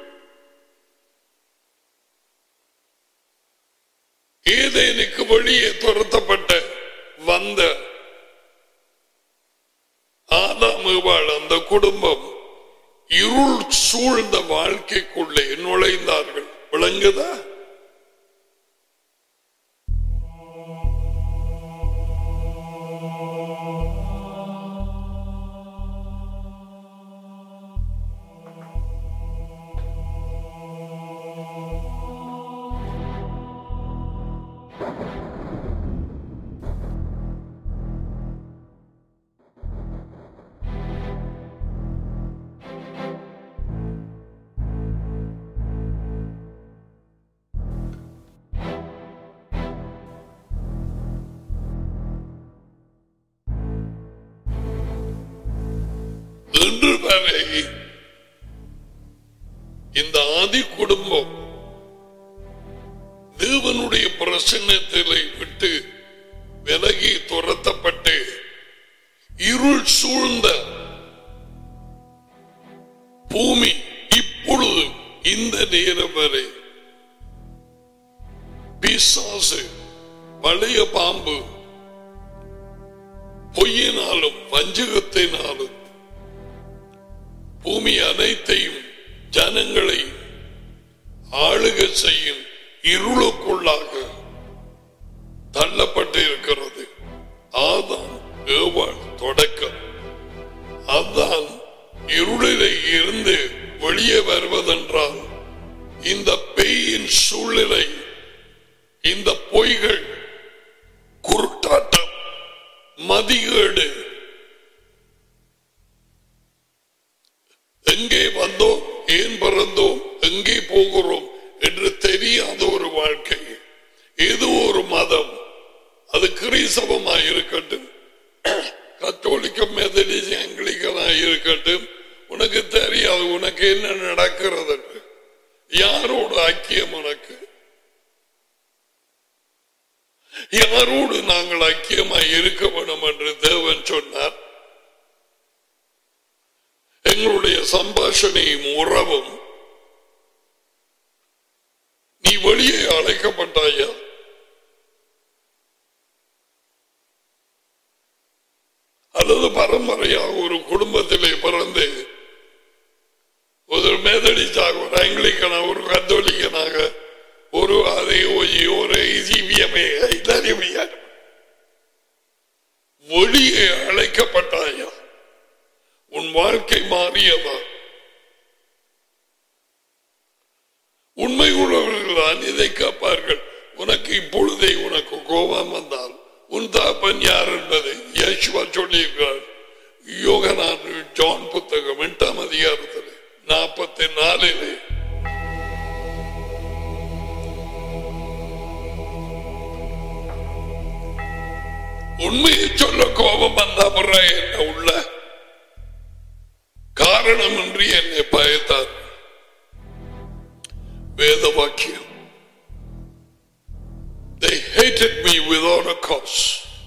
ஏதேனுக்கு வெளியே துரத்தப்பட்ட வந்த ஆதாமுவாள் அந்த குடும்பம் இருள் சூழ்ந்த வாழ்க்கைக்குள்ளே நுழைந்தார்கள் விளங்குதா இன்று வரை இந்த ஆதி குடும்பம் தேவனுடைய பிரசன்னத்திலே விட்டு விலகி துரத்தப்பட்டு இருள் சூழ்ந்த பூமி இப்பொழுது இந்த நேரம் வரை பிசாசு பழைய பாம்பு பொய்யினாலும் வஞ்சகத்தினாலும் பூமி அனைத்தையும் ஜனங்களை ஆளுக செய்யும் இருளுக்குள்ளாக தள்ளப்பட்டு இருக்கிறது ஆதான் ஏவாள் தொடக்கம் அதான் இருளிலே இருந்து வெளியே வருவதென்றால் இந்த பெயின் சூழ்நிலை இந்த பொய்கள் குருட்டாட்டம் மதிகேடு எங்கே வந்தோம் ஏன் பிறந்தோம் எங்கே போகிறோம் என்று தெரியாத ஒரு வாழ்க்கை ஏதோ ஒரு மதம் அது கிறிஸ்தவமா இருக்கட்டும் கத்தோலிக்க மெதடிஸ் ஆங்கிலிக்கனா இருக்கட்டும் உனக்கு தெரியாது உனக்கு என்ன நடக்கிறது யாரோடு ஐக்கியம் உனக்கு யாரோடு நாங்கள் ஐக்கியமாய் இருக்க வேண்டும் என்று தேவன் சொன்னார் எங்களுடைய சம்பாஷணையும் உறவும் நீ வெளியே அழைக்கப்பட்டாயா அல்லது பரம்பரையாக ஒரு குடும்பத்திலே பிறந்து ஒரு மேதடிச்சாக ஒரு ஆங்கிலிக்கனா ஒரு கத்தோலிக்கனாக ஒரு அதை ஒரு இசிவியமே வெளியே அழைக்கப்பட்டாயா உன் வாழ்க்கை மாறியதா உண்மை உள்ளவர்கள் தான் இதை கேட்பார்கள் உனக்கு இப்பொழுதே உனக்கு கோபம் வந்தால் உன் தாப்பன் யார் என்பதை யேசுவா சொல்லியிருக்கிறார் யோகனான் ஜான் புத்தகம் எட்டாம் அதிகாரத்தில் நாற்பத்தி நாலிலே உண்மையை சொல்ல கோபம் வந்தா பிறகு என்ன உள்ள காரணமின்றி என்னை பயத்தார் வேத வாக்கியம் They hated me without a cause.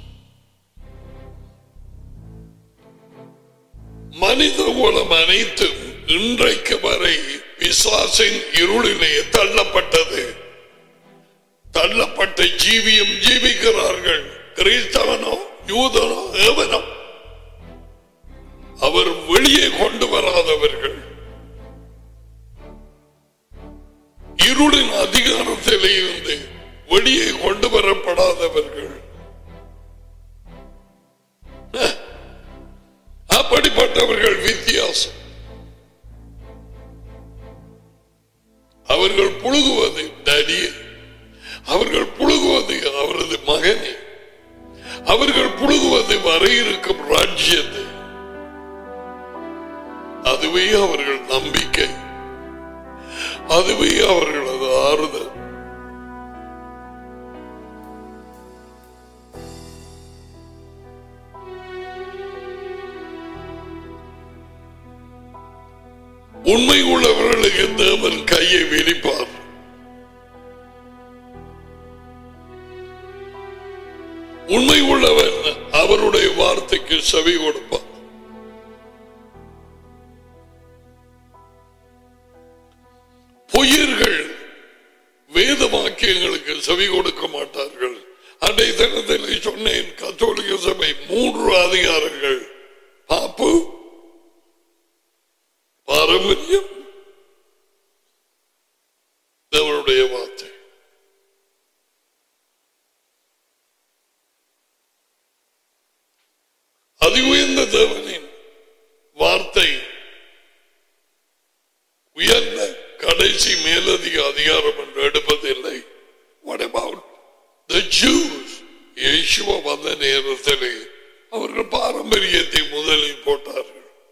மனித குலம் அனைத்தும் இன்றைக்கு வரை பிசாசின் இருளிலே தள்ளப்பட்டது தள்ளப்பட்ட ஜீவியம் ஜீவிக்கிறார்கள் கிறிஸ்தவனோ யூதனோ ஏவனோ அவர் வெளியே கொண்டு வராதவர்கள் இருளின் அதிகாரத்திலே இருந்து வெளியே கொண்டு வரப்படாதவர்கள் அஹ், அப்படிப்பட்டவர்கள் வித்தியாசம் அவர்கள் புழுகுவது டடியை அவர்கள் புழுகுவது அவரது மகனை அவர்கள் புழுகுவது வர இருக்கும் ராஜ்யத்தை அதுவே அவர்கள் நம்பிக்கை அதுவே அவர்களது ஆறுதல் உண்மை உள்ளவர்களுக்கு தேவன் கையை விரிப்பார் உண்மை உள்ளவன் அவருடைய வார்த்தைக்கு செவி கொடுப்பார் பொய்யர்கள் வேத வாக்கியங்களுக்கு செவி கொடுக்க மாட்டார்கள் அன்றைய தினத்தில் சொன்னேன் கத்தோலிக்க சபை மூன்று அதிகாரங்கள் பாப்பு பாரம்பரியம் தேவனுடைய வார்த்தை அதி உயர்ந்த தேவனின் வார்த்தை உயர்ந்த கடைசி மேலதிக அதிகாரம் என்று எடுப்பதில்லை What about the Jews? இயேசுவ வந்த நேரத்திலே அவர்கள் பாரம்பரியத்தை முதலில் போட்டார்கள்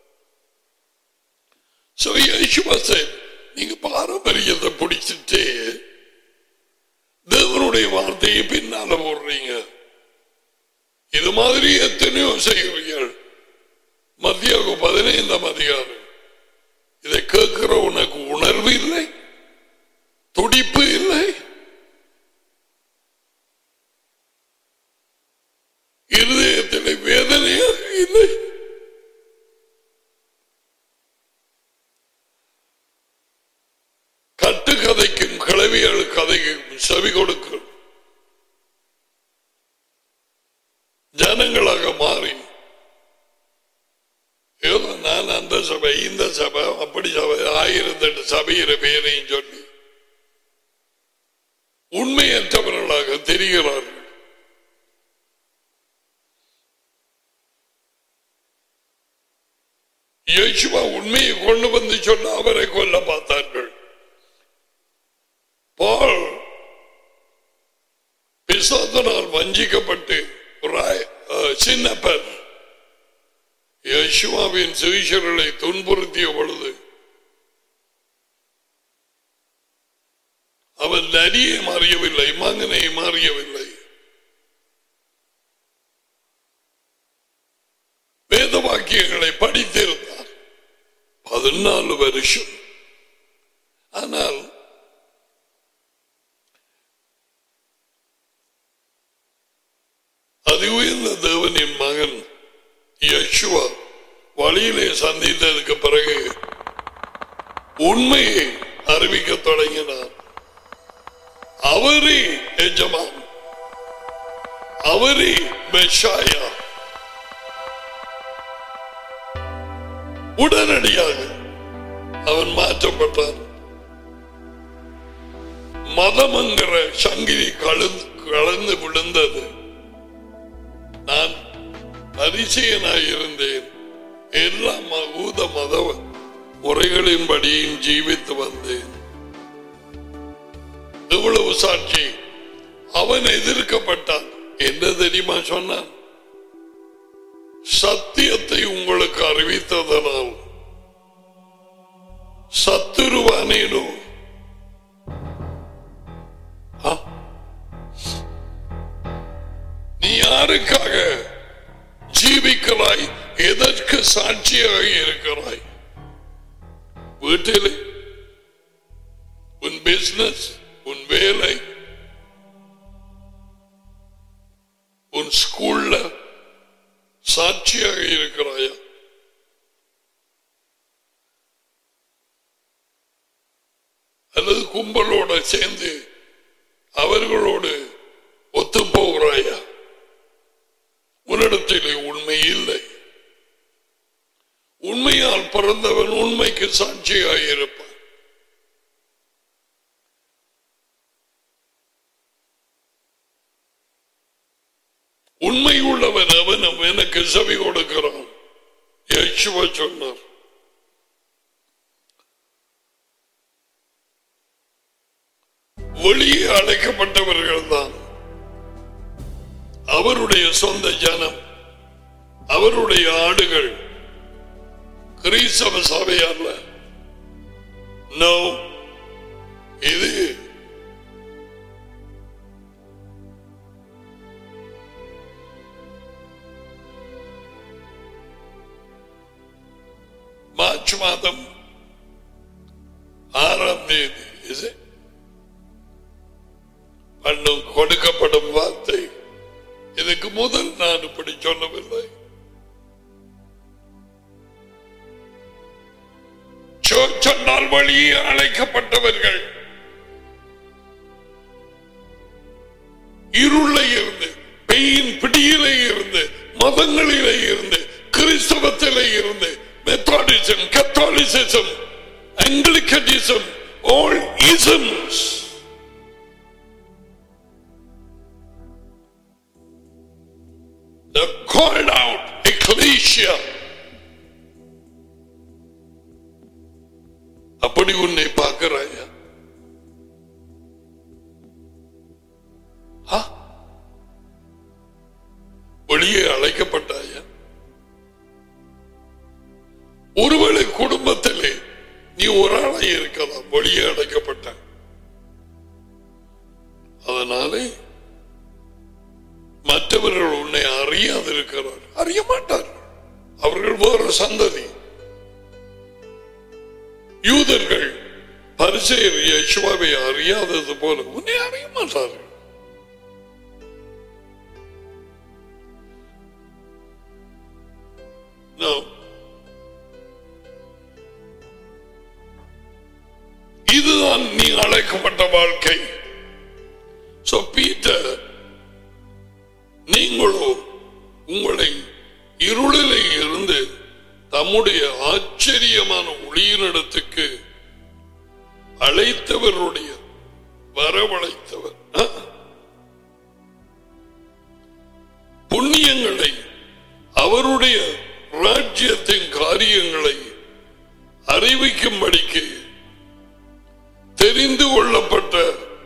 So Yeshua said, நீங்க பாரம்பரியத்தை பிடிச்சிட்டு தேவனுடைய வார்த்தையை பின்னால போடுறீங்க இது மாதிரி எத்தனையோ செய்கிறீர்கள் மத்திய பதினைந்தாம் அதிகாரம் இதை கேட்கிற உனக்கு உணர்வு இல்லை துடிப்பு இல்லை இருதயத்தில் வேதனையாக இல்லை கட்டு கதைக்கும் கிளவியல் கதைக்கும் செவி கொடுக்கும் ஜனங்களாக மாறி ஏதோ நான் அந்த சபை இந்த சபை அப்படி சபை ஆயிரத்தி எட்டு சபையிற பேரையும் சொல்லி உண்மையற்றவர்களாக தெரிகிறார்கள் இயேசுவா உண்மையை கொண்டு வந்து சொன்ன அவரை கொல்ல பார்த்தார்கள் பால் பிசாதனால் வஞ்சிக்கப்பட்டு ஒரு ஆய- அஹ், சின்னப்பர் யேசுவாவின் சுவிசர்களை துன்புறுத்திய பொழுது அவன் நரியை மாறியவில்லை மகனை மாறியவில்லை வேத வாக்கியங்களை படித்திருந்தார் பதினாலு வருஷம் ஆனால் அது உயர்ந்த தேவனின் மகன் யசுவா வழியிலே சந்தித்ததுக்கு பிறகு உண்மையை அறிவிக்க தொடங்கினார் அவரே எஜமான் அவரே மெஷாயா உடனடியாக அவன் மாற்றப்பட்டான் மதமங்கிற சங்கிலி கலந்து கலந்து விழுந்தது நான் பரிசெயனாய் இருந்தேன் எல்லா மகூத மத முறைகளின்படியும் ஜீவித்து வந்தேன் இவ்வளவு சாட்சி அவன் எதிர்க்கப்பட்டான் என்ன தெரியுமா சொன்னான் சத்தியத்தை உங்களுக்கு அறிவித்ததனால் சத்துருவானேனோ ஆ? நீ யாருக்காக ஜீவிக்கிறாய் எதற்கு சாட்சியாக இருக்கிறாய் வீட்டிலே உன் பிசினஸ் உன் வேலை உன் ஸ்கூல்ல சாட்சியாக இருக்கிறாயா அல்லது கும்பலோட சேர்ந்து அவர்களோடு ஒத்து போகிறாயா உன்னிடத்திலே உண்மை இல்லை உண்மையால் பிறந்தவன் உண்மைக்கு சாட்சியாக இருப்பான் உண்மை உள்ளவன் அவனும் எனக்கு செவி கொடுக்கிறான் யேசுவா சொன்னார் வெளியே அழைக்கப்பட்டவர்கள் தான் அவருடைய சொந்த ஜனம் அவருடைய ஆடுகள் கிறிஸ்தவ சபை அல்ல நோ இது மார்ச் மாதம் ஆறாம் தேதி is it? பண்ணும் கொடுக்கப்படும் வார்த்தை இதுக்கு முதல் நான் இப்படி சொல்லவில்லை சொன்னால் வழியே அழைக்கப்பட்டவர்கள் இருளை இருந்து பெயின் பிடியிலே இருந்து மதங்களிலே இருந்து கிறிஸ்தவத்திலே இருந்து Methodism Catholicism Anglicanism all isms the called out ecclesia அப்படி உன்னை பார்க்கிறாயா ஆ? வெளியே அழைக்கப்பட்டாயா ஒருவேளை குடும்பத்திலே நீ ஒரு ஆளை இருக்கலாம் வெளியே அழைக்கப்பட்ட அதனாலே மற்றவர்கள் உன்னை அறியாதிருக்கிறார் அறிய மாட்டார் அவர்கள் வேறு சந்ததி யூதர்கள் பரிசெயர் யசுவாவை அறியாதது போல உன்னை அறிய மாட்டார்கள் No. இதுதான் நீ அழைக்கப்பட்ட வாழ்க்கை So Peter, நீங்களோ உங்களை இருளிலே இருந்து தம்முடைய ஆச்சரியமான ஒளியினிடத்துக்கு அழைத்தவருடைய வரவழைத்தவர் ஆ? புண்ணியங்களை அவருடைய ராஜ்யத்தின் காரியங்களை அறிவிக்கும்படிக்கு தெரிந்து கொள்ளப்பட்ட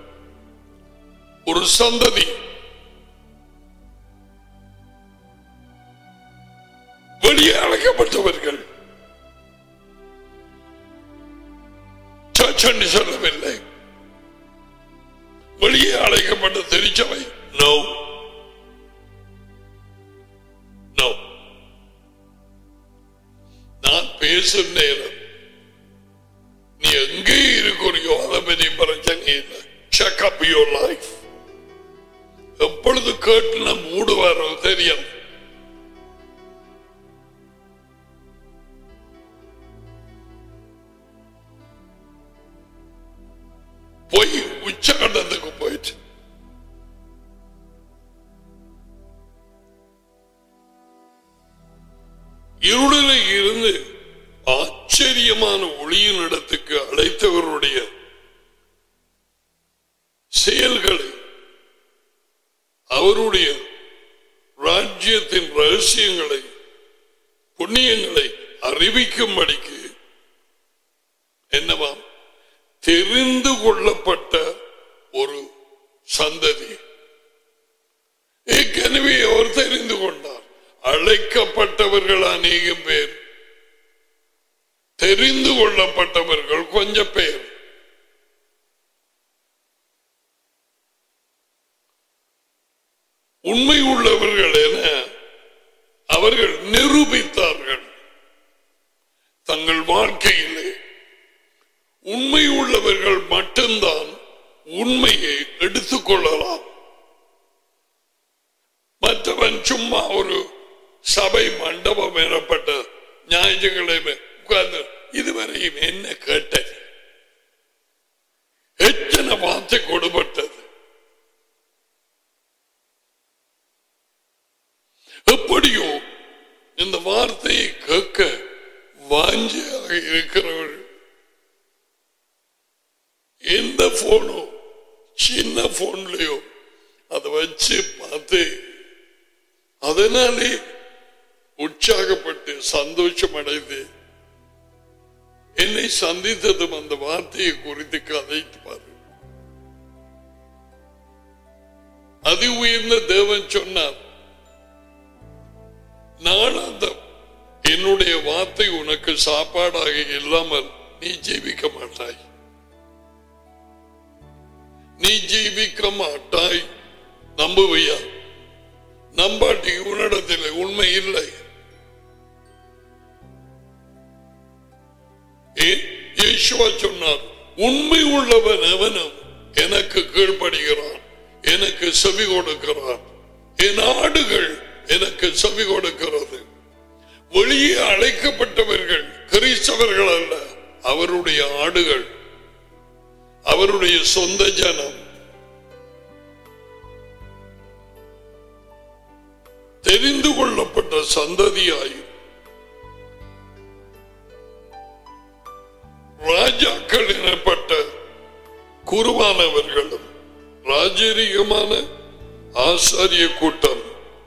ஒரு சந்ததி வெளியே அழைக்கப்பட்டவர்கள் சர்ச் என்று சொல்லவில்லை வெளியே அழைக்கப்பட்ட திருச்சபை நோ நோ நான் பேசும் நேரம் நீ எங்கே இருக்கிறியோ அதை பற்றி பிரச்சனை இல்லை செக் அப் யோர் லைஃப் எப்பொழுது கேட்டு மூடுவாரோ தெரியும் போய் உச்சகண்டத்துக்கு போயிட்டு இருளில இருந்து ஆச்சரியமான ஒளியின் இடத்துக்கு அழைத்தவருடைய செயல்களை அவருடைய ராஜ்யத்தின் ரகசியங்களை புண்ணியங்களை அறிவிக்கும்படிக்கு என்னவா தெரிந்து கொள்ளப்பட்ட ஒரு சந்ததி ஏற்கனவே அவர் தெரிந்து கொண்டார் அழைக்கப்பட்டவர்கள் அநேகம் பேர் தெரிந்து கொள்ளப்பட்டவர்கள் கொஞ்சம் பேர் உண்மை உள்ளவர்கள் என அவர்கள் நிரூபித்தார்கள் தங்கள் வாழ்க்கையிலே உண்மை உள்ளவர்கள் மட்டும்தான் உண்மையை எடுத்துக்கொள்ளலாம் மற்றவன் சும்மா ஒரு சபை மண்டபம் எனப்பட்ட ஞாயிற்றுக்கிழமை உட்கார்ந்து இதுவரையும் என்ன கேட்டது எத்தனை வார்த்தை கொடுபட்டது எப்படியோ இந்த வார்த்தையை கேட்க வாஞ்சியாக இருக்கிறவர்கள் எந்த போனோ சின்ன போன்லயோ அதை வச்சு பார்த்து அதனாலே உற்சாகப்பட்டு சந்தோஷம் அடைந்து என்னை சந்தித்ததும் அந்த வார்த்தையை குறித்து கதைத்து பாரு அதி உயர்ந்த தேவன் சொன்னார் நான் அந்த என்னுடைய வார்த்தை உனக்கு சாப்பாடாக இல்லாமல் நீ ஜீவிக்க மாட்டாய் நீ ஜீவிக்க மாட்டாய் நம்புவையா நம்பாட்டி உன்னிடத்தில் உண்மை இல்லை ஏ- இயேசுவா சொன்னார் உண்மை உள்ளவன் எவனும் எனக்கு கீழ்ப்படுகிறான் எனக்கு செவி கொடுக்கிறான் என் ஆடுகள் எனக்கு செவி கொடுக்கிறது வெளியே அழைக்கப்பட்டவர்கள் கிறிஸ்தவர்கள் அல்ல அவருடைய ஆடுகள் அவருடைய சொந்த ஜனம் தெரிந்து கொள்ளப்பட்ட சந்ததியாய் ராஜாக்கள் எனப்பட்ட குருவானவர்களும் ராஜரீகமான ஆசாரிய கூட்டம்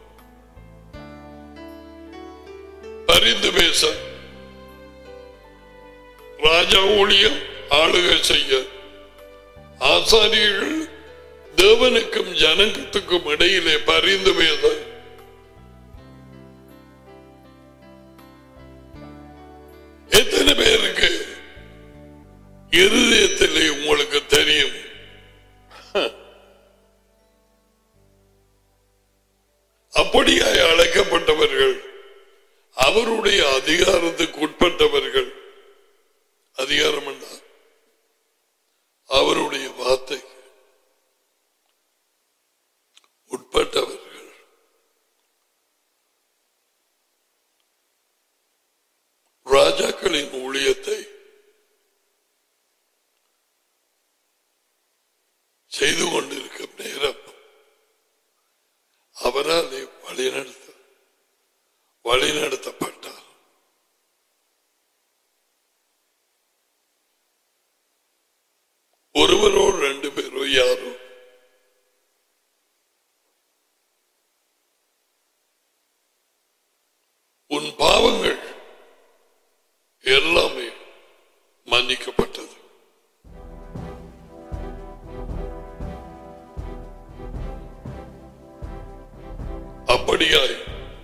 பரிந்து பேச ராஜா ஊழியம் ஆளுகை செய்ய ஆசாரியர்கள் தேவனுக்கும் ஜனங்கத்துக்கும் இடையிலே பரிந்து பேச எத்தனை பேருக்கு இருதயத்திலே உங்களுக்கு தெரியும் அப்படியாய் அழைக்கப்பட்டவர்கள் அவருடைய அதிகாரத்துக்கு உட்பட்டவர்கள் அதிகாரம் என்ன அவருடைய வார்த்தை உட்பட்டவர்கள் ராஜாக்களின் ஊழியத்தை செய்து கொண்டிருக்கும் நேரம் அவராலே வழிநடத்த வழிநடத்தப்பட்டார் ஒருவரோ ரெண்டு பேரோ யாரோ உன் பாவங்கள் எல்லாமே மன்னிக்கப்பட்டது அப்படியாய்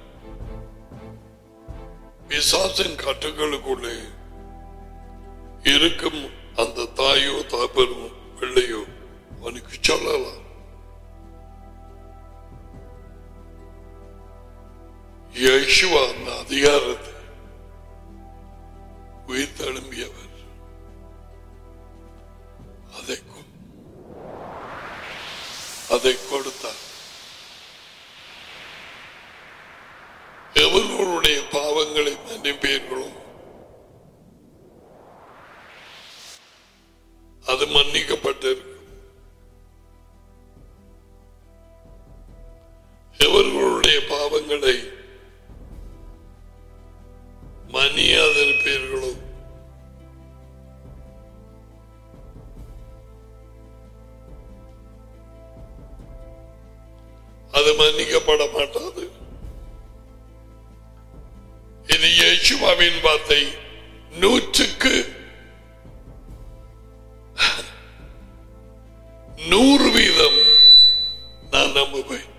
பிசாசின் கட்டுகளுக்குள்ளே இருக்கும் அந்த தாயோ தாப்பனோ பிள்ளையோ அவனுக்கு சொல்லலாம் யேசுவா அந்த அதிகாரத்தை உயிர்த்தெழும்பியவர் அதை கொ- அதை கொடுத்தார் எவர்களுடைய பாவங்களை மன்னிப்பீர்களோ அது மன்னிக்கப்பட்டிருக்கும் எவர்களுடைய பாவங்களை மன்னியாதிருப்பீர்களோ அது மன்னிக்கப்பட மாட்டாது இது இயேசுவாவின் வார்த்தை நூற்றுக்கு நூறு வீதம் நான் நம்புவேன்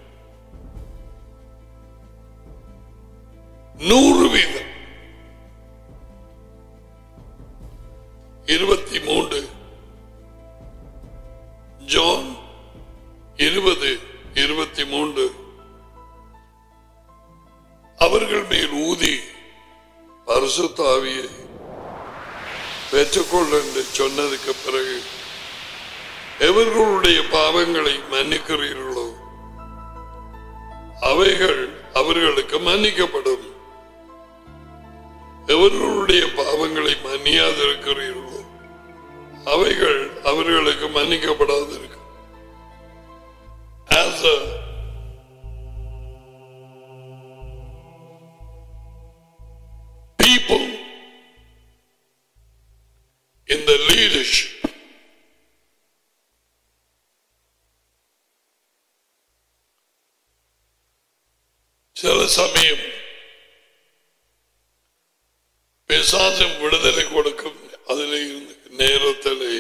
நூறு வீதம் இருபத்தி மூன்று ஜான் இருபது இருபத்தி மூன்று அவர்கள் மேல் ஊதி பரிசுத்தாவியை பெற்றுக்கொள் என்று சொன்னதுக்கு பிறகு எவர்களுடைய பாவங்களை மன்னிக்கிறீர்களோ அவைகள் அவர்களுக்கு மன்னிக்கப்படும் எவர்களுடைய பாவங்களை மன்னியாதிருக்கிறீர்களோ அவைகள் அவர்களுக்கு மன்னிக்கப்படாதிருக்கும் as a people in the leadership சில சமயம் பிசாசம் விடுதலை கொடுக்கும் அதில் இருந்து நேரத்திலே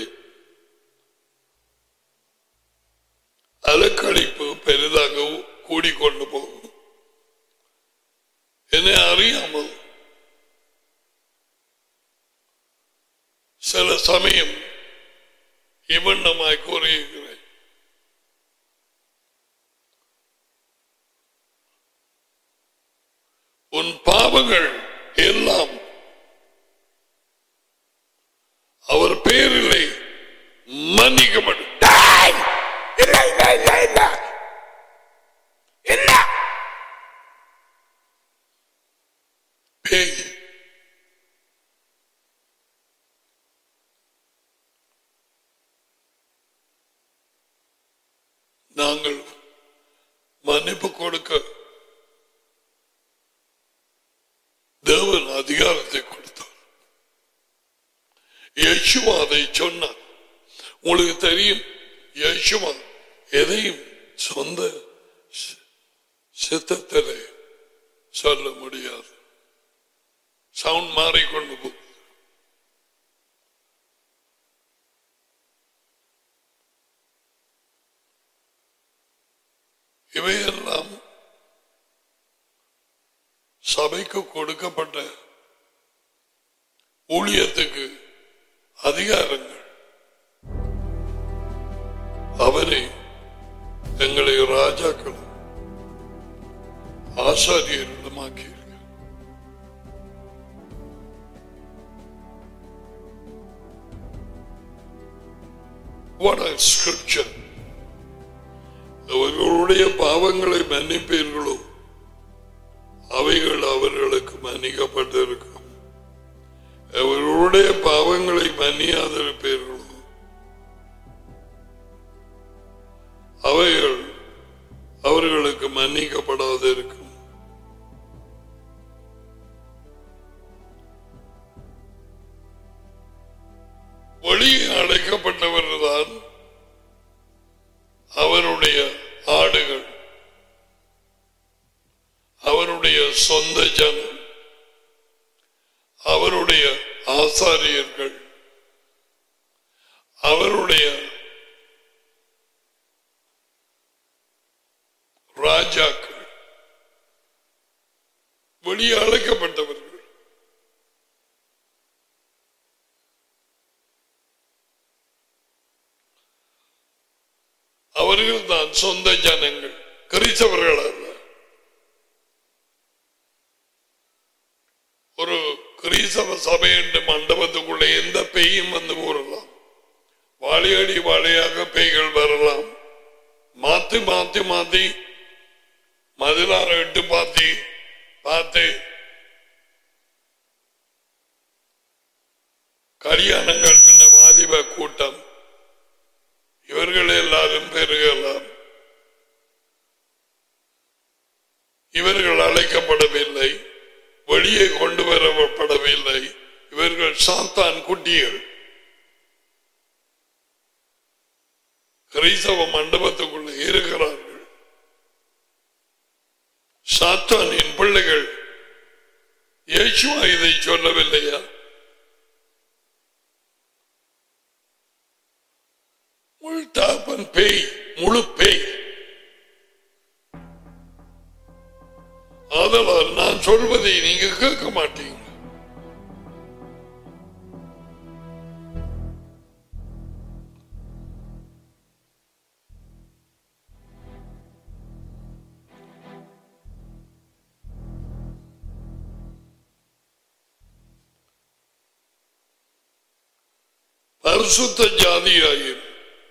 அலக்கழிப்பு பெரிதாக கூடிக்கொண்டு போகும் என்னை அறியாமல் சில சமயம் இவண்ணமாய் கூறியிருக்கிறேன் உன் பாவங்கள் எல்லாம் அவர் பேரிலே மன்னிக்கப்படும் டேய்! இல்ல இல்ல இல்ல இல்ல இல்ல பேய் நாங்கள் மன்னிப்பு கொடுக்க தேவன் அதிகாரத்தை கொடுத்தார் யேசுவா அதை சொன்னார் உங்களுக்கு தெரியும் யேசுவா எதையும் சொந்த சி- சித்தத்திலே சொல்ல முடியாது சவுண்ட் மாறிக்கொண்டு போகுது இவையெல்லாம் சபைக்கு கொடுக்கப்பட்ட ஊழியத்துக்கு அதிகாரங்கள் அவரை எங்களை ராஜாக்களும் ஆசாரியர்களுமாக்கியிருக்கிறார் What a scripture. அவர்களுடைய பாவங்களை மன்னிப்பீர்களோ அவைகள் அவர்களுக்கு மன்னிக்கப்பட்டிருக்கும் அவர்களுடைய பாவங்களை மன்னியாதிருப்பீர்களோ அவைகள் அவர்களுக்கு மன்னிக்கப்படாது இருக்கும் வெளியே அழைக்கப்பட்டவர்தான் அவருடைய ஆடுகள் அவருடைய சொந்த ஜனம் அவருடைய ஆசாரியர்கள் அவருடைய ராஜாக்கள் வெளியே அழைக்கப்பட்டவர்கள் அவர்கள் தான் சொந்த ஜனங்கள் கிறிஸ்தவர்கள் அல்ல ஒரு கிறிஸ்தவ சபை என்று மண்டபத்துக்குள்ள எந்த பேயும் வந்து கூறலாம் வாழையடி வாழையாக பேய்கள் வரலாம் மாத்தி மாத்தி மாத்தி மதிலார எட்டு பாத்தி பார்த்து கல்யாணம் கட்டின வாலிப கூட்டம் இவர்கள் எல்லாரும் பெருகலாம் இவர்கள் அழைக்கப்படவில்லை வெளியே கொண்டு வரப்படவில்லை இவர்கள் சாத்தான் குட்டிகள் கிறிஸ்தவ மண்டபத்துக்குள்ள இருக்கிறார்கள் சாத்தானின் பிள்ளைகள் இயேசுவா இதை சொல்லவில்லையா முழு தாப்பன் பேய் முழு பேய் அதனால் நான் சொல்வதை நீங்க கேட்க மாட்டீங்க பரிசுத்த ஜாதியாயும்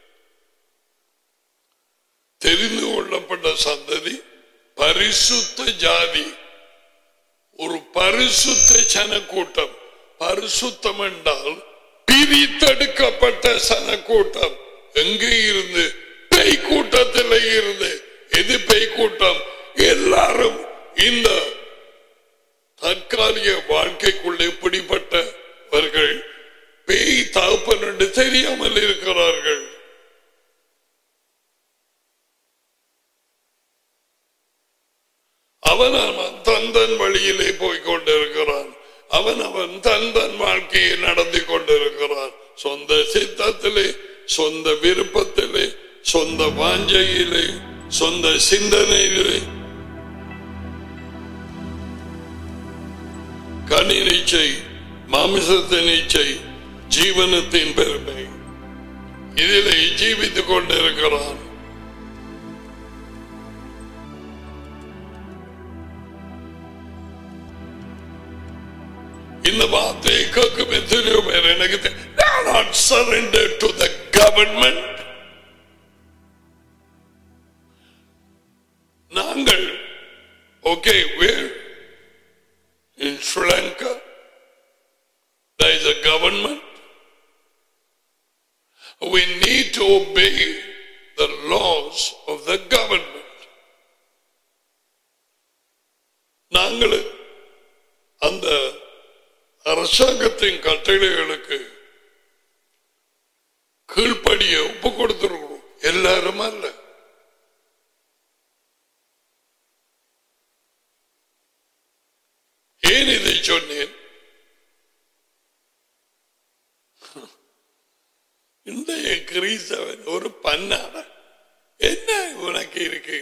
தெரிந்து கொள்ளப்பட்ட சந்ததி பரிசுத்த ஜாதி ஒரு பரிசுத்த சனக்கூட்டம் பரிசுத்தம் என்றால் பிரித்தெடுக்கப்பட்ட சனக்கூட்டம் எங்கே இருந்து பேய் கூட்டத்தில் இருந்து எது பேய் கூட்டம் எல்லாரும் இந்த தற்காலிக வாழ்க்கைக்குள் எப்படிப்பட்டவர்கள் பேய் தகப்பன் என்று தெரியாமல் இருக்கிறார்கள் அவன் அவன் தந்தன் வழியிலே போய் கொண்டிருக்கிறான் அவன் அவன் தந்தன் வாழ்க்கையை நடத்தி கொண்டிருக்கிறான் சொந்த சித்தத்திலே சொந்த விருப்பத்திலே சொந்த வாஞ்சையிலே சொந்த சிந்தனையிலே கண்ணினிச்சை மாமிசத்தின் இச்சை ஜீவனத்தின் பெருமை இதிலே ஜீவித்துக் கொண்டிருக்கிறான் இந்த வார்த்தையை கேட்கும் எத்தனையோ பேர் எனக்கு தெ- They are not surrendered to the government. நாங்கள் okay where in Sri Lanka there is a government we need to obey the laws of the government நாங்கள் அந்த அரசாங்கத்தின் கட்டளைகளுக்கு கீழ்ப்படிய ஒப்பு கொடுத்திருக்கிறோம் எல்லாரும் அல்ல ஏன் இதை சொன்னேன் இன்றைய கிறிஸ்தவன் ஒரு பண்ணாட என்ன உனக்கு இருக்கு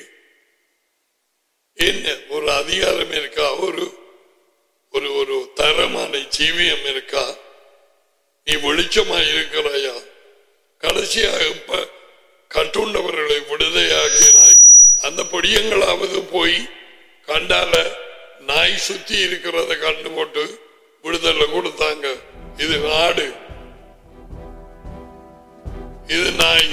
என்ன ஒரு அதிகாரம் இருக்கா ஒரு ஒரு ஒரு தரமான ஜீவியம் இருக்கா நீ வெளிச்சமா இருக்கிறாயா கடைசியாக இப்ப கட்டுண்டவர்களை விடுதலையாக்கினாய் அந்த பொடியங்களாவது போய் கண்டால நாய் சுத்தி இருக்கிறத கண்டு போட்டு விடுதலை கொடுத்தாங்க இது நாடு இது நாய்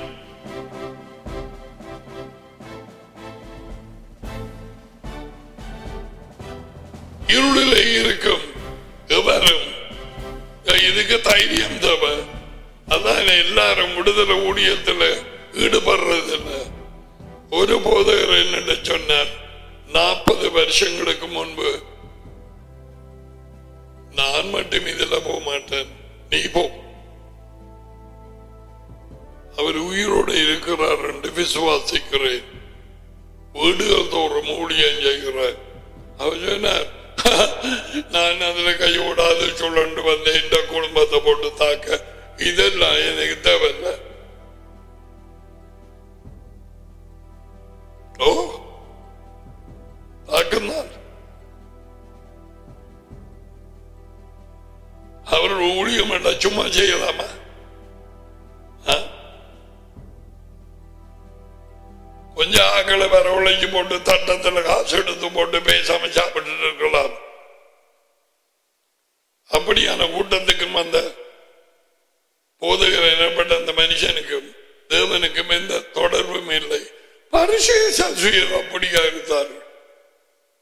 இருளிலே இருக்கும் எவரும் இதுக்கு தைரியம் தேவை அதான் எல்லாரும் விடுதலை ஊழியத்தில் ஈடுபடுறதில்ல ஒரு போதகர் என்ன சொன்னார் நாற்பது வருஷங்களுக்கு முன்பு நான் மட்டும் இதுல போக மாட்டேன் நீ போ அவர் உயிரோடு இருக்கிறார் என்று விசுவாசிக்கிறேன் வீடுகள் தோறும் ஊழியம் செய்கிறார் அவர் சொன்னார் நான் அதுல கையோடாது சொல்லண்டு வந்தேன் இந்த குடும்பத்தை போட்டு தாக்க இதெல்லாம் எனக்கு தேவையில்லை ஓ தாக்குந்தான் அவர் ஊழியம் என்ன சும்மா செய்யலாமா ஆ? கொஞ்சம் ஆக்களை வர உழைச்சி போட்டு தட்டத்துல காசு எடுத்து போட்டு பேசாம சாப்பிட்டு இருக்கலாம் அப்படியான கூட்டத்துக்கும் அந்த போதுகிற எனப்பட்ட அந்த மனுஷனுக்கும் தேவனுக்கும் எந்த தொடர்பும் இல்லை பரிசேஷர் அப்படியா இருந்தார்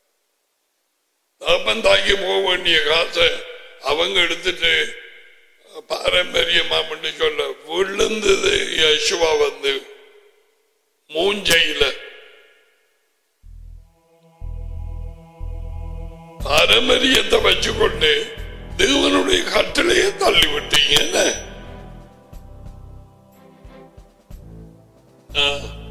அப்பன் தாக்கி போக வேண்டிய காசை அவங்க எடுத்துட்டு பாரம்பரியமா பண்ணி சொல்ல விழுந்தது யசுவா வந்து மூஞ்சையில பாரம்பரியத்தை வச்சுக்கொண்டு தேவனுடைய கட்டளையை தள்ளி விட்டீங்க என்ன ஆ.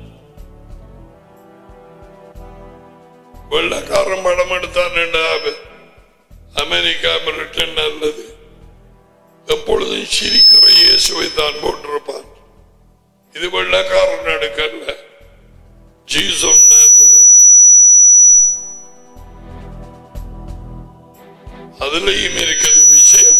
வெள்ளக்காரன் படம் எடுத்தான் அமெரிக்கா பிரிட்டன் நல்லது எப்பொழுதும் சிரிக்கிற இயேசுவை தான் போட்டிருப்பான் இது வெள்ளக்காரன் எடுக்கல ஜீசஸ் நாசரேத். அதுலயும் இருக்குது விஷயம்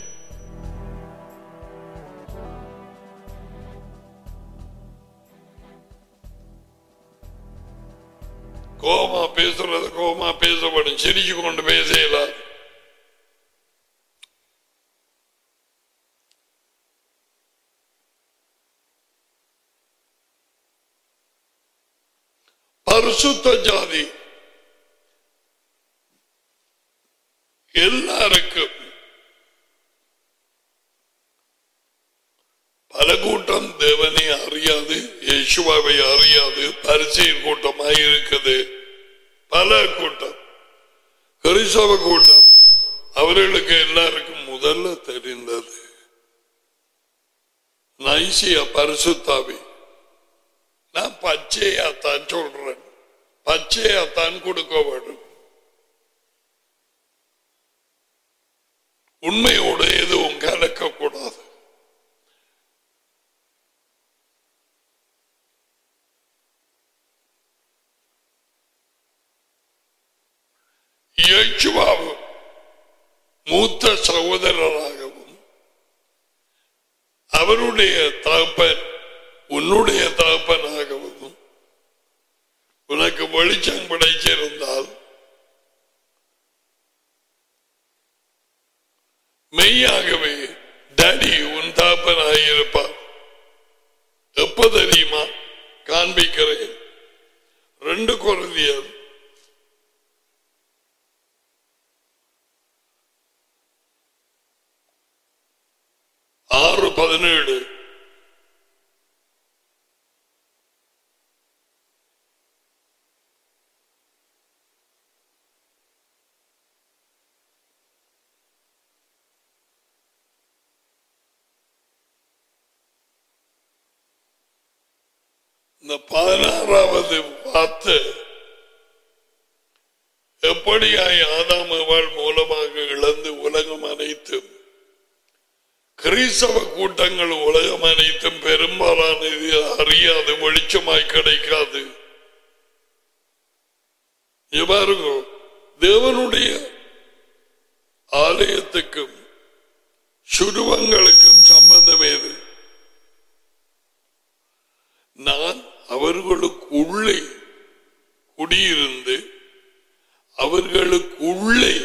கோமா பேசுறது கோமா பேசப்படும் சிரிச்சு கொண்டு பேசலாம் பரிசுத்த ஜாதி எல்லாருக்கும் பல கூட்டம் தேவனை அறியாது யேசுவாவை அறியாது பரிசையின் கூட்டமாய் இருக்குது பல கூட்டம் கிறிஸ்தவ கூட்டம் அவர்களுக்கு எல்லாருக்கும் முதல்ல தெரிந்தது நைசிய பரிசுத்தாவி நான் பச்சையாத்தான் சொல்றேன் பச்சையாத்தான் கொடுக்க வேண்டும் உண்மையோடு எதுவும் கலக்க கூடாது இயேசுவாவும் மூத்த சகோதரராகவும் அவருடைய தகப்பன் உன்னுடைய தகப்பனாகவும் உனக்கு வெளிச்சம் படைச்சிருந்தால் மெய்யாகவே டேடி உன் தகப்பனாக இருப்பார் எப்ப தெரியுமா காண்பிக்கிறேன் ரெண்டு குழந்தையர் ஆறு பதினேழு இந்த பதினாறாவது வார்த்தை எப்படியாய் ஆதாமவாள் மூலமாக இழந்து உலகம் அனைத்தும் கிறிஸ்தவ கூட்டங்கள் உலகம் அனைத்தும் பெரும்பாலானது அறியாது வெளிச்சமாய் கிடைக்காது இங்க பாருங்க தேவனுடைய ஆலயத்துக்கும் சுருவங்களுக்கும் சம்பந்தம் ஏது நான் அவர்களுக்குள்ளே குடியிருந்து அவர்களுக்குள்ளே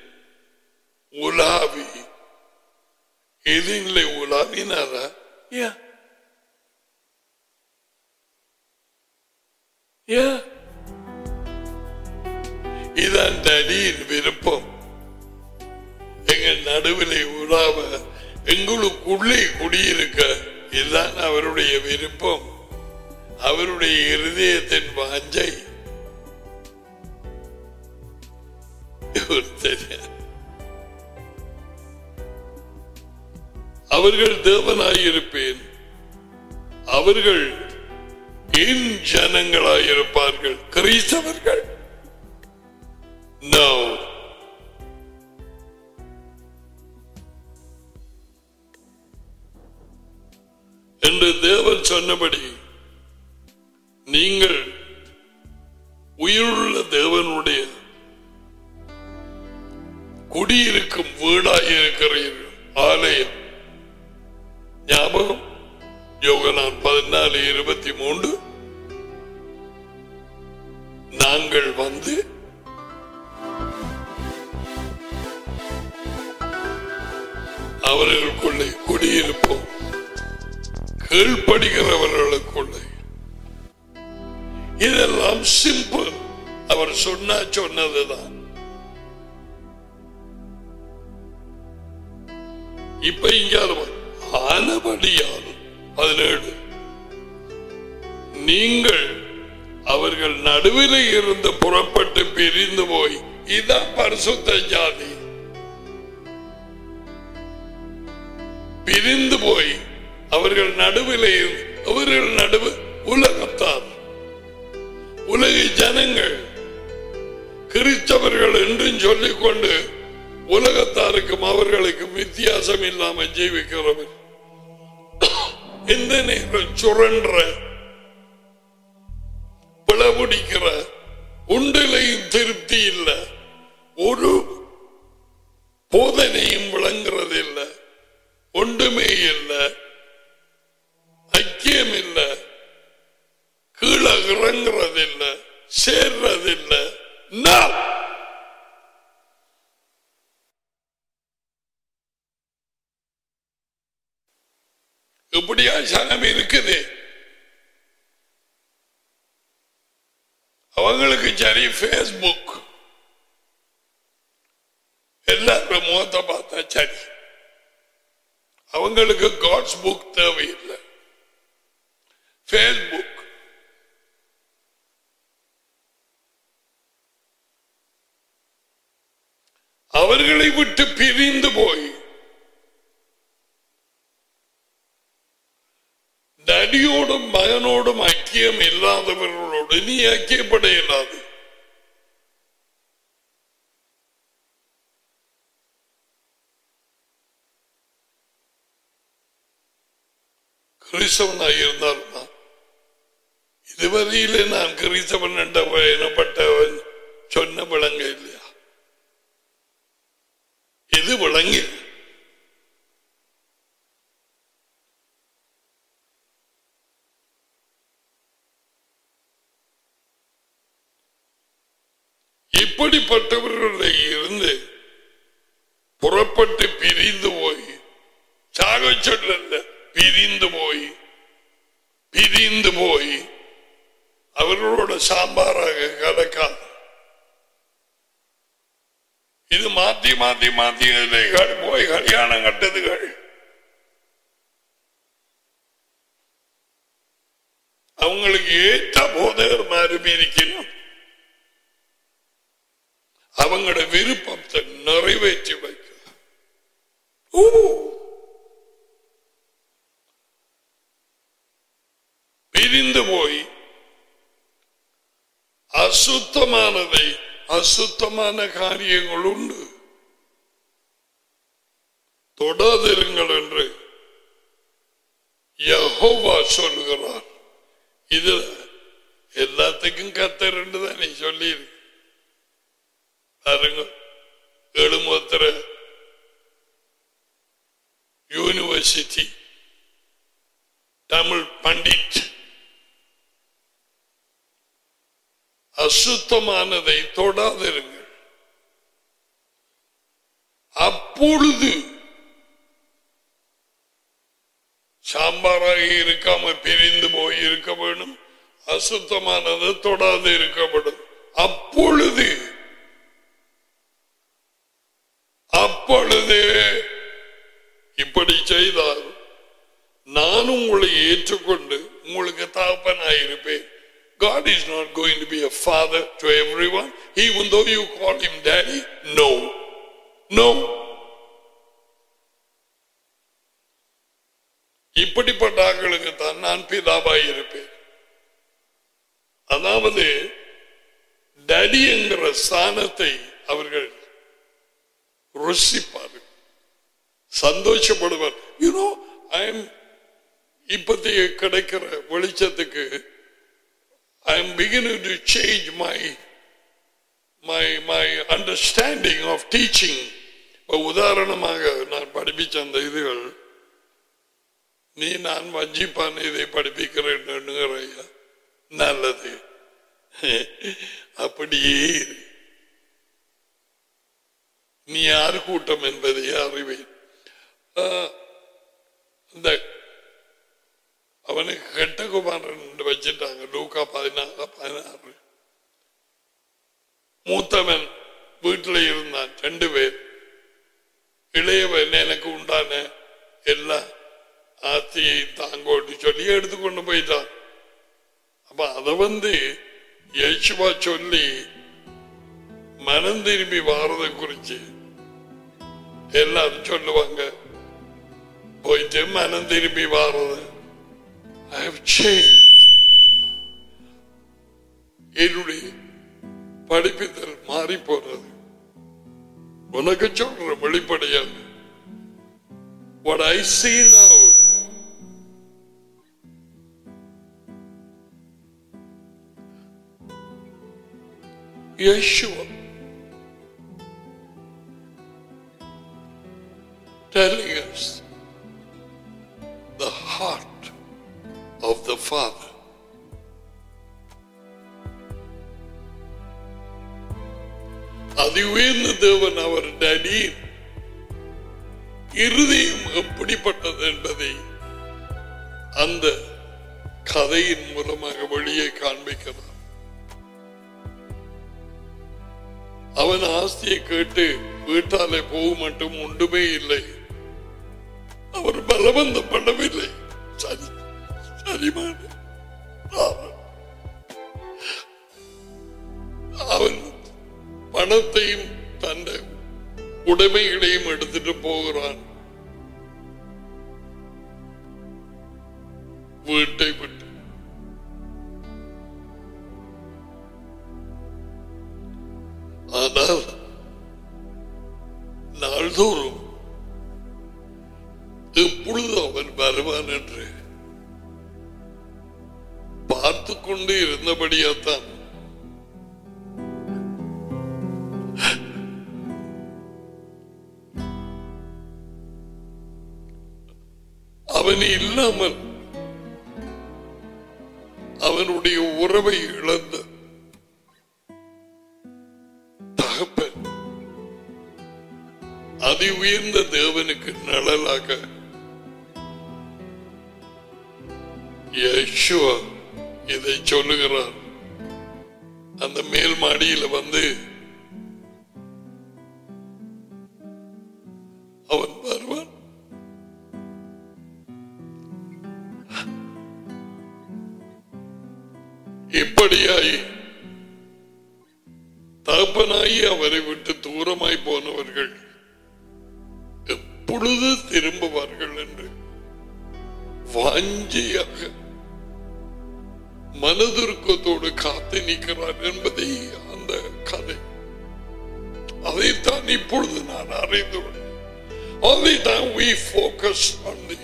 உலாவி எதிலே உலாவினாரா Yeah. Yeah. இதான் டடியின் விருப்பம் எங்க நடுவிலே உலாவ எங்களுக்குள்ளே குடியிருக்க இதுதான் அவருடைய விருப்பம் அவருடைய இருதயத்தின் வாஞ்சை இவர் தெரியாது அவர்கள் தேவனாயிருப்பேன் அவர்கள் என் ஜனங்களாயிருப்பார்கள் கிறிஸ்தவர்கள் No. என்று தேவன் சொன்னபடி நீங்கள் உயிருள்ள தேவனுடைய குடியிருக்கும் வீடாக இருக்கிறீர்கள் ஆலயம் ஞாபகம் யோகனான் பதினாலு இருபத்தி மூன்று நாங்கள் வந்து அவர்களுக்குள்ளே குடியிருப்போம் கீழ்ப்படுகிறவர்களுக்குள்ளே இதெல்லாம் சிம்பிள் அவர் சொன்னா சொன்னதுதான் இப்ப இங்க ஆனபடியால் பதினேழு நீங்கள் அவர்கள் நடுவில் இருந்து புறப்பட்டு பிரிந்து போய் இதான் பரிசுத்த ஜாதி பிரிந்து போய் அவர்கள் நடுவிலே அவர்கள் நடுவு உலகத்தார் உலக ஜனங்கள் கிறிஸ்தவர்கள் என்றும் சொல்லிக்கொண்டு உலகத்தாருக்கும் அவர்களுக்கும் வித்தியாசம் இல்லாமல் ஜீவிக்கிறவர் எந்த நேரம் சுரன்ற பிளவுடிக்கிற உண்டிலையும் திருப்தி இல்லை ஒரு போதனையும் விளங்குறது இல்லை ஒன்றுமே இல்லை ஐக்கியம் இல்லை கீழே இறங்குறதில்லை சேர்றதில்லை நான் இப்படியா சனம் இருக்குது அவங்களுக்கு சரி ஃபேஸ்புக் எல்லாரும் முகத்தை பார்த்தா சரி அவங்களுக்கு காட்ஸ் புக் தேவையில்லை ஃபேஸ்புக் அவர்களை விட்டு பிரிந்து போய் நடியோடும் மகனோடும் ஐக்கியம் இல்லாதவர்களோடு நீ ஐக்கியப்பட இயலாது கிறிஸ்தவனாக இருந்தாலுமா இதுவரையிலே நான் கிறிஸ்தவன் என்றவன் எனப்பட்டவன் சொன்ன விளங்க இல்லையா இது விளங்கி இப்படிப்பட்டவர்களை இருந்து புறப்பட்டு பிரிந்து போய் சாக சொல்லல பிரிந்து போய் பிரிந்து போய் அவர்களோட சாம்பாராக கலக்காது இது மாத்தி மாத்தி மாத்தி இதிலே போய் கல்யாணம் கட்டதுகள் அவங்களுக்கு ஏற்ற போதகர் மாதிரி இருக்கணும் அவங்களோட விருப்பத்தை நிறைவேற்றி வைக்க ஊ! பிரிந்து போய் அசுத்தமானதை அசுத்தமான காரியங்கள் உண்டு தொடாதிருங்கள் என்று யஹோவா சொல்லுகிறார் இதுல எல்லாத்துக்கும் கத்தர் என்று தானே சொல்லி பாருங்க எழுமுத்திர யூனிவர்சிட்டி தமிழ் பண்டிட் அசுத்தமானதை தொடாதிருங்கள் அப்பொழுது சாம்பாராக இருக்காம பிரிந்து போய் இருக்க வேணும் அசுத்தமானது தொடாது இருக்கப்படும் அப்பொழுது அப்பொழுது இப்படி செய்தால் நான் உங்களை ஏற்றுக்கொண்டு உங்களுக்கு தகப்பனாயிருப்பேன் God is not going to be a father to everyone, even though you call him daddy. No. No. இப்படிப்பட்ட ஆட்களுக்கு தான் நான் பிதாவாய் இருப்பேன் அதாவது டடி என்கிற ஸ்தானத்தை அவர்கள் ருசிப்பார்கள் சந்தோஷப்படுவார் யூனோ ஐ எம் இப்பத்திய கிடைக்கிற வெளிச்சத்துக்கு I am beginning to change my my my understanding of teaching உதாரணமாக நான் படிப்பிச்ச அந்த இதுகள் நீ நான் வஞ்சிப்பான் இதை படிப்பிக்கிறேன் நல்லது அப்படியே இரு. நீ யார் கூட்டம் என்பதை அறிவேன் ஆ, இந்த அவனுக்கு கெட்ட குமாரன் என்று வச்சிட்டாங்க லூக்கா பதினாறு பதினாறு மூத்தவன் வீட்டில் இருந்தான் ரெண்டு பேர் இளையவன் எனக்கு உண்டான எல்லாத்தையும் எடுத்துக்கொண்டு போயிட்டான் அப்ப அதை வந்து யேசுவா சொல்லி மனம் திரும்பி வாரதை குறிச்சு எல்லாரும் சொல்லுவாங்க போயிட்டு மனம் திரும்பி வாரது I have changed. என்னுடைய படிப்பித்தல் மாறி போறது உனக்கு சொல்ற வெளிப்படையாக What I see now Yeshua telling us the heart of the Father. அதி உயர்ந்த தேவன் அவர் டடி இருதயம் எப்படிப்பட்டது என்பதை அந்த கதையின் மூலமாக வெளியே காண்பிக்கிறார் அவன் ஆஸ்தியை கேட்டு வீட்டாலே போக மட்டும் ஒன்றுமே இல்லை அவர் பலவந்தப்படவில்லை சரி சரிமான அவன் அவன் பணத்தையும் தந்த உடைமைகளையும் எடுத்துட்டு போகிறான் வீட்டை விட்டு ஆனால் நாள்தோறும் எப்பொழுது அவன் வருவான் என்று பார்த்து கொண்டு இருந்தபடியாத்தான் அவன் இல்லாமல் அவனுடைய உறவை இழந்த தகப்பன் அதி உயர்ந்த தேவனுக்கு நிழலாக யேசுவா இதை சொல்லுகிறார் அந்த மேல் மாடியில வந்து அவன் வருவான் இப்படியாய் தகப்பனாகி அவரை விட்டு தூரமாய் போனவர்கள் எப்பொழுது திரும்புவார்கள் என்று வாஞ்சியாக மனதுருக்கத்தோடு காத்து நிற்கிறார் என்பதை அந்த கதை அதைத்தான் இப்பொழுது நான் அறிந்து கொண்டேன். Only time we focus on the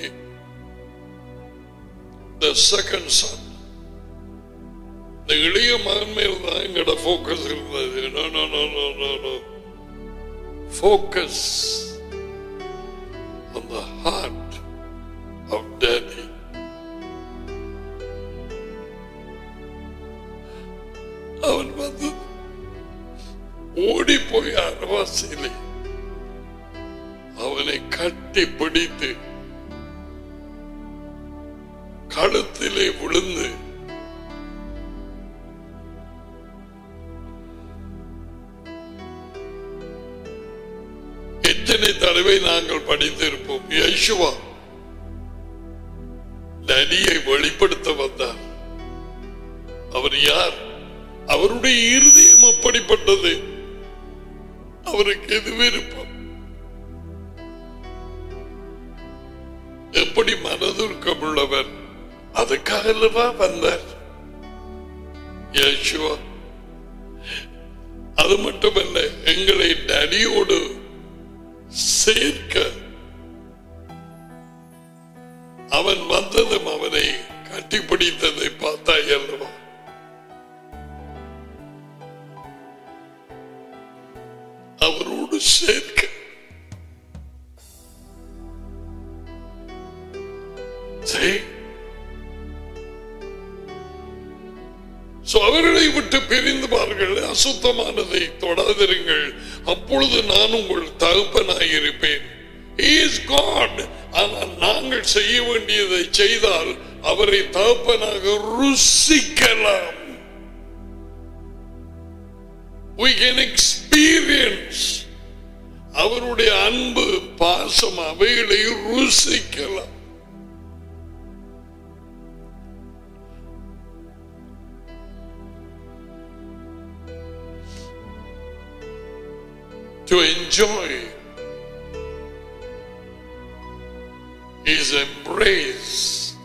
the second son இந்த இளைய மகன் மேல் தான் எங்களோட போக்கஸ் இருந்தது No, no, no, no, no, no. Focus on the heart of daddy. அவன் வந்து ஓடி போய் அரவாசியிலே அவனை கட்டி பிடித்து கழுத்திலே விழுந்து எத்தனை தடவை நாங்கள் படித்திருப்போம் யேசுவா நனியை வெளிப்படுத்த வந்தார் அவர் யார் அவருடைய இருதயம் அப்படிப்பட்டது அவருக்கு எது விருப்பம் எப்படி மனதுருக்கம் உள்ளவர் அதுக்காக அல்லவா வந்தார் யேசுவா அது மட்டுமல்ல எங்களை நடியோடு சேர்க்க அவன் வந்ததும் அவனை கட்டிப்பிடித்ததை பார்த்தாய் அல்லவா அவரோடு சேர்க்க சரி So, அவர்களை விட்டு பிரிந்து பாருங்கள் அசுத்தமானதை தொடாதிருங்கள் அப்பொழுது நான் உங்கள் தகப்பனாயிருப்பேன் He is God. ஆனால் நாங்கள் செய்ய வேண்டியதை செய்தால் அவரை தகப்பனாக ருசிக்கலாம் we can experience அவருடைய அன்பு பாசம் அவைகளை ருசிக்கலாம் to enjoy his embrace.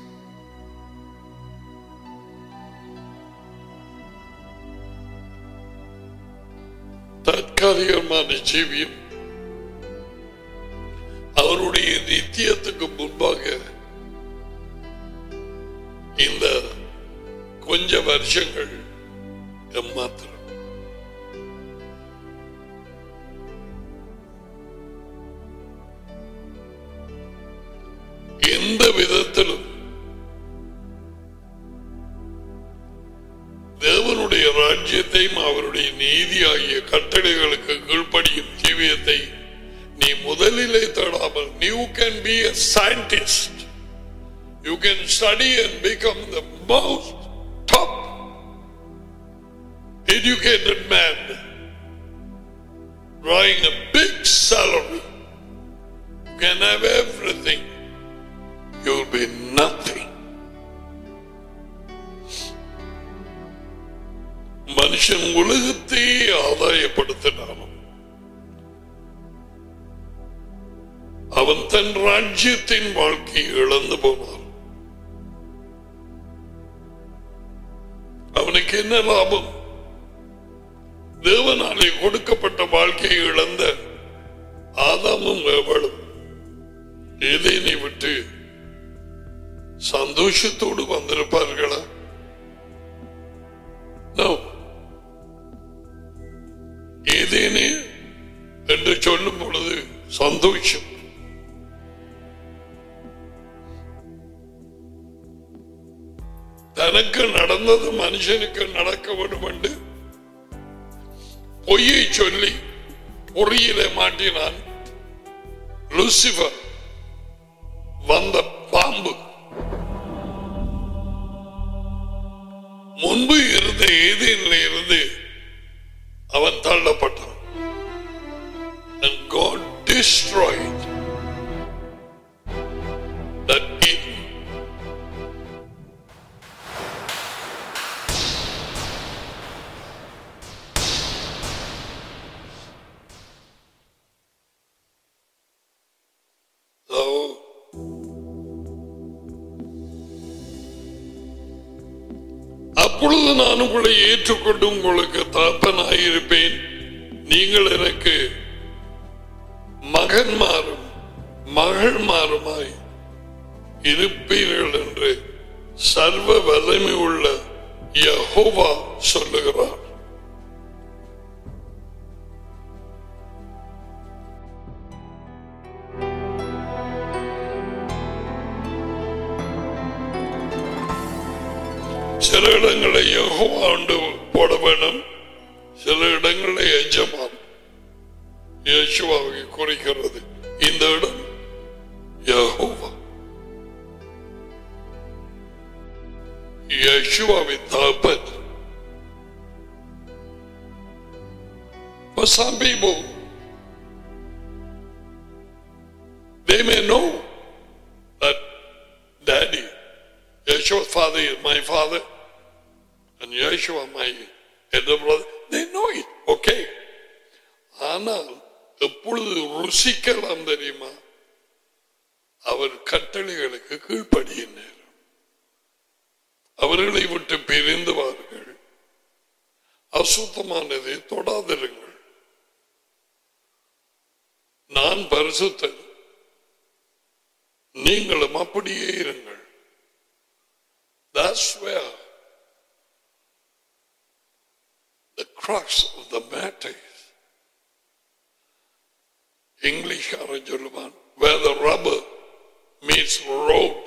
தற்காலிகமான ஜீவியம் அவருடைய நித்தியத்துக்கு முன்பாக இந்த கொஞ்ச வருஷங்கள் எம்மாத்திரம் எந்த விதத்திலும் தேவனுடைய ராஜ்யத்தையும் அவருடைய நீதி ஆகிய கட்டளைகளுக்கு கீழ்ப்படியும் ஜீவியத்தை நீ முதலிலே தேடாமல் you can be a scientist you can study and become the most top educated man drawing a big salary you can have everything you'll be nothing மனுஷன் உலகத்தையே ஆதாயப்படுத்தினாலும் அவன் தன் ராஜ்யத்தின் வாழ்க்கையை இழந்து போனான் அவனுக்கு என்ன லாபம் தேவனாலே கொடுக்கப்பட்ட வாழ்க்கையை இழந்த ஆதாமும் ஏவலும் ஏதேனை விட்டு சந்தோஷத்தோடு வந்திருப்பார்களா No. ஏதேனே என்று சொல்லும் பொழுது சந்தோஷம் தனக்கு நடந்தது மனுஷனுக்கு நடக்க வேண்டும் என்று பொய்யை சொல்லி பொறியிலே மாட்டினான் லூசிபர் வந்த பாம்பு முன்பு இருந்த ஏதேனில் இருந்து அவன் தள்ளப்பட்டான் And God destroyed that Eden. So, அப்பொழுது நான் உங்களை ஏற்றுக்கொண்டு உங்களுக்கு தாப்பனாயிருப்பேன் நீங்கள் எனக்கு மகன்மாரும் மகள்மாருமாய் இருப்பீர்கள் என்று சர்வ வலிமை உள்ள யஹோவா சொல்லுகிறார் சில இடங்களை யெகோவா ஆண்டு போட வேணும் சில இடங்களை எஜமான் யேசுவாவை குறிக்கிறது இந்த இடம் யெகோவா யேசுவாவின் தகப்பன் For some people, they may know that daddy, Yeshua's father is my father, and Yeshua my elder brother. They know it, okay. ஆனால் எப்பொழுது ருசிக்கலாம் தெரியுமா அவர் கட்டளைகளுக்கு கீழ்ப்படிய நேரம் அவர்களை விட்டு பிரிந்துவார்கள் அசுத்தமானதை தொடாதிருங்கள் நான் பரிசுத்தன் நீங்களும் அப்படியே இருங்கள் That's where the crux of the matter is. English சொல்லுவான் where the rubber meets road.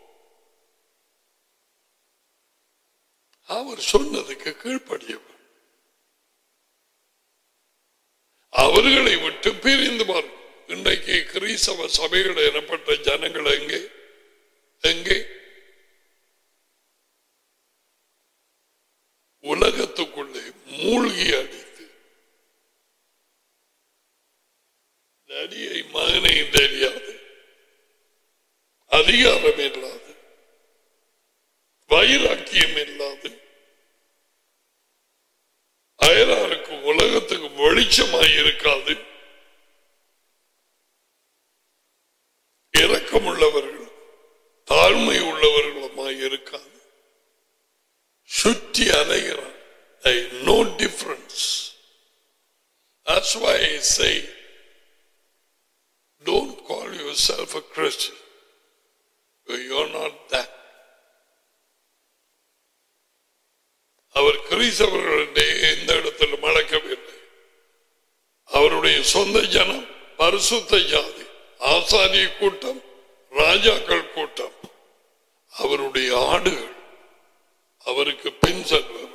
அவர் சொன்னதுக்கு கீழ்ப்படியவர் அவர்களை விட்டு பிரிந்து பார் இன்றைக்கு கிறிஸ்தவ சபைகள் எனப்பட்ட ஜனங்கள் எங்கே எங்கே உலகத்துக்குள்ளே மூழ்கி அடித்து நடிகை மகனையும் தெரியாது அதிகாரம் இல்லாது வைராக்கியம் இல்லாது அயலாருக்கு உலகத்துக்கு வெளிச்சமாய் இருக்காது சுற்றி அலைகிறான் There is no difference. That's why I say, don't call yourself a Christian. You're not that. அவர் கிறிஸ்தவர்களுடைய எந்த இடத்திலும் அழைக்கவில்லை அவருடைய சொந்த ஜனம் பரிசுத்த ஜாதி ஆசாரிய கூட்டம் ராஜாக்கள் கூட்டம் அவருடைய ஆடுகள் அவருக்கு பின் செல்பவர்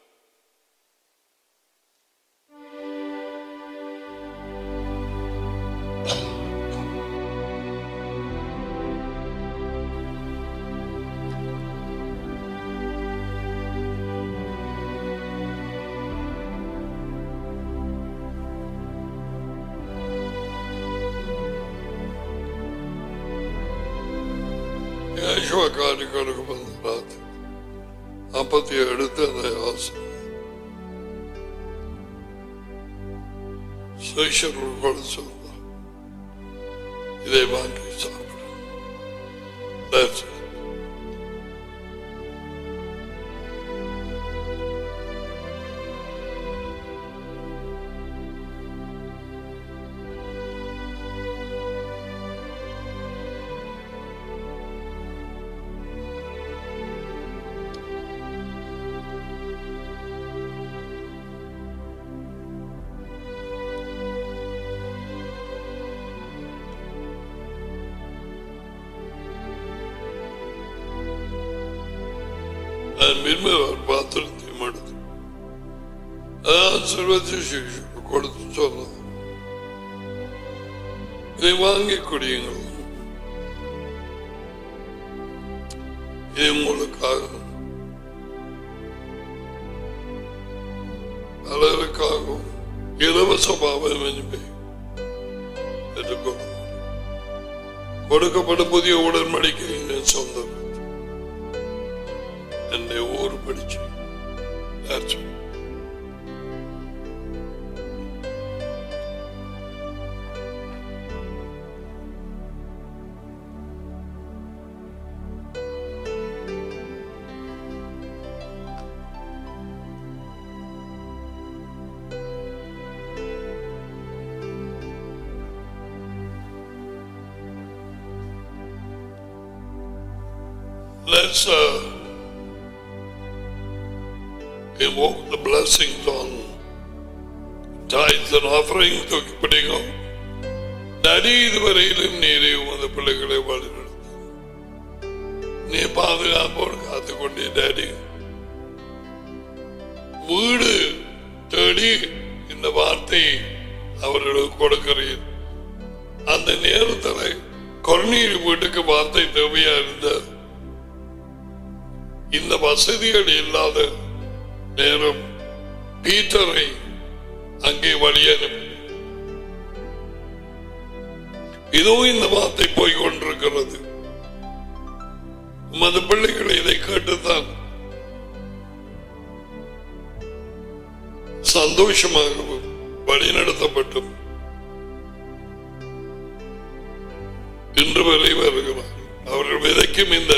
യേശുവ കാര്യങ്ങൾക്ക് വന്നത് അപ്പത്തി എടുത്ത് ശിഷ്യர்கள் கொடுத்து இதை வாங்கி சாப்பிடும் That's it. நான் மின்மவர் பாத்திரத்தையும் எடுத்து ஆசிர்வதி சிக்ஷன் கொடுத்து சொன்னார் இதை வாங்கி குடியுங்கள் இது உங்களுக்காக பலருக்காகவும் இலவசமாக என்பதை எடுத்துக்கொள்ளும் கொடுக்கப்படும் புதிய உடன்படிக்கை என் சொந்தம் என்னை ஊர் படிச்சு That's it. Let's uh, invoke the blessings on tithes and offering தூக்கி பிடிங்க நடி இதுவரையிலும் நீரே உமது பிள்ளைகளை வழிநடத்த நீ பாதுகாப்போடு காத்து கொண்டே டாடி வீடு தேடி இந்த வார்த்தையை அவர்களுக்கு கொடுக்கிறேன் அந்த நேரத்தில் கொர்நீர் வீட்டுக்கு வார்த்தை தேவையா இருந்த இந்த வசதிகள் இல்லாத நேரம் பீட்டரை அங்கே வழியனும் இதோ இந்த வார்த்தை போய் கொண்டிருக்கிறது உமது பிள்ளைகள் இதை கேட்டுத்தான் சந்தோஷமாகவும் வழிநடத்தப்பட்டும் இன்று வரை வருகிறார் அவர்கள் விதைக்கும் இந்த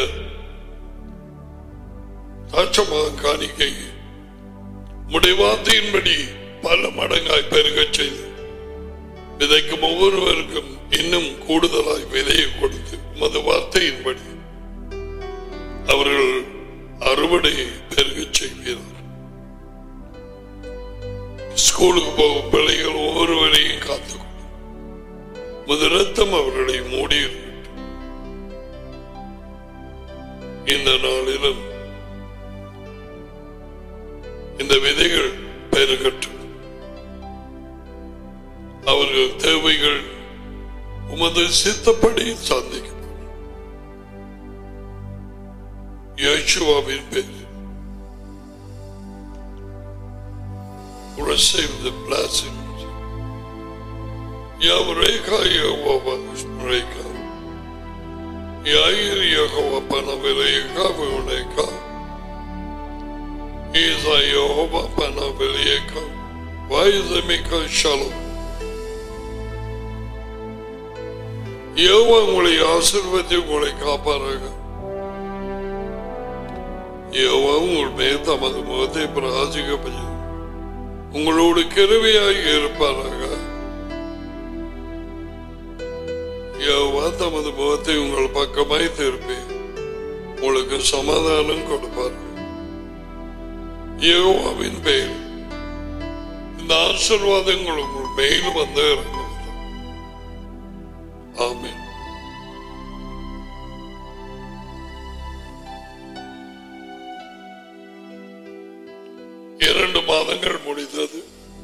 தாட்சமாக காணிக்கை முடிவார்த்தையின்படி பல மடங்காய் பெருகச் செய்து விதைக்கும் ஒவ்வொருவருக்கும் இன்னும் கூடுதலாய் விதையை கொடுத்து மது வார்த்தையின்படி அவர்கள் அறுவடையை பெருகச் செய்கிறார் ஸ்கூலுக்கு போகும் பிள்ளைகள் ஒவ்வொருவரையும் காத்துக்கொள்ளும் முது ரத்தம் அவர்களை மூடி இந்த நாளிலும் இந்த விதைகள் பெருகட்டும் அவர்கள் தேவைகள் உமது சித்தப்படி சந்திக்கப்படும் யேசுவாவின் பேர் receive the blessings. Yavreka Yehova Reka. Yair Yehova Panavileka Vuneka. Isa Yehova Panavileka. Vaizemika Shalom. யோவா உங்களை ஆசிர்வதி உங்களை காப்பாராக யோவா உங்கள் மேல் தமது முகத்தை பிரகாசிக்கப்படும் உங்களோடு கிருவையாய் இருப்பாராக யோவா தமது முகத்தை உங்கள் பக்கமாய் திருப்பி உங்களுக்கு சமாதானம் கொடுப்பார்கள் யோவாவின் பெயர் இந்த ஆசீர்வாதங்கள் உங்கள் மேல் வந்து இறங்குவது ஆமென் இரண்டு மாதங்கள் முடிந்தது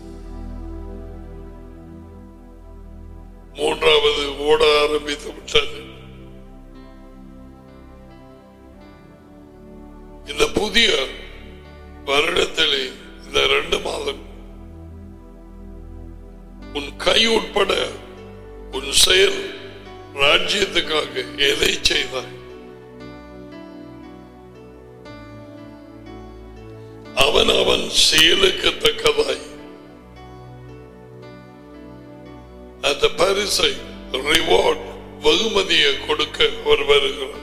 மூன்றாவது ஓட ஆரம்பித்து விட்டது இந்த புதிய வருடத்திலே இந்த ரெண்டு மாதம் உன் கை உட்பட உன் செயல் ராஜ்யத்துக்காக எதை செய்தாய் அவன் அவன் செயலுக்கு தக்கதாய் அந்த பரிசை ரிவார்ட் வெகுமதியை கொடுக்க அவர் வருகிறார்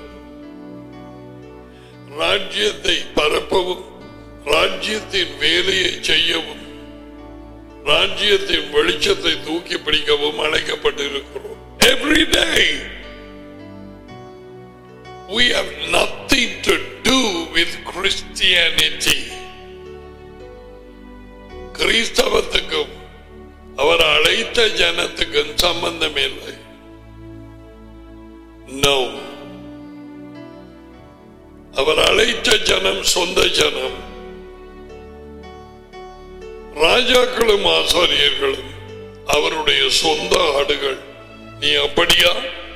ராஜ்யத்தை பரப்பவும் ராஜ்யத்தின் வேலையை செய்யவும் ராஜ்யத்தின் வெளிச்சத்தை தூக்கி பிடிக்கவும் அழைக்கப்பட்டிருக்கிறோம் every day we have nothing to do with Christianity கிறிஸ்தவத்துக்கும் அவர் அழைத்த ஜனத்துக்கும் சம்பந்தம் இல்லை நோ அவர் அழைத்த ஜனம் சொந்த ஜனம் ராஜாக்களும் ஆசாரியர்களும் அவருடைய சொந்த ஆடுகள் நீ அப்படியா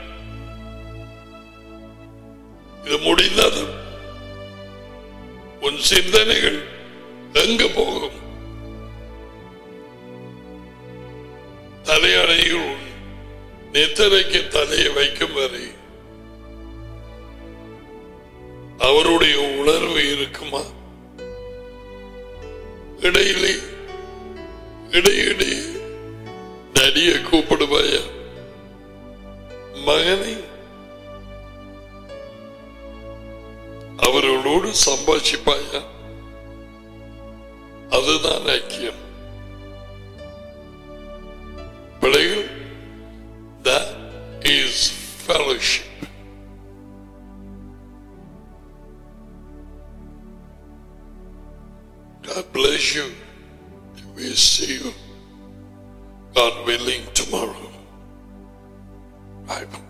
இது முடிந்தது உன் சிந்தனைகள் எங்கு போகும் தலையணையில் உன் நித்திரைக்கு தலையை வைக்கும் வரை அவருடைய உணர்வு இருக்குமா இடையிலே இடையிடையே நடிய கூப்பிடுவாயா மகனை அவர்களோடு சம்பாஷிப்பாயா அதுதான் ஐக்கியம் பிள்ளைகள் that is fellowship God bless you. We see you, God willing, tomorrow. Bye.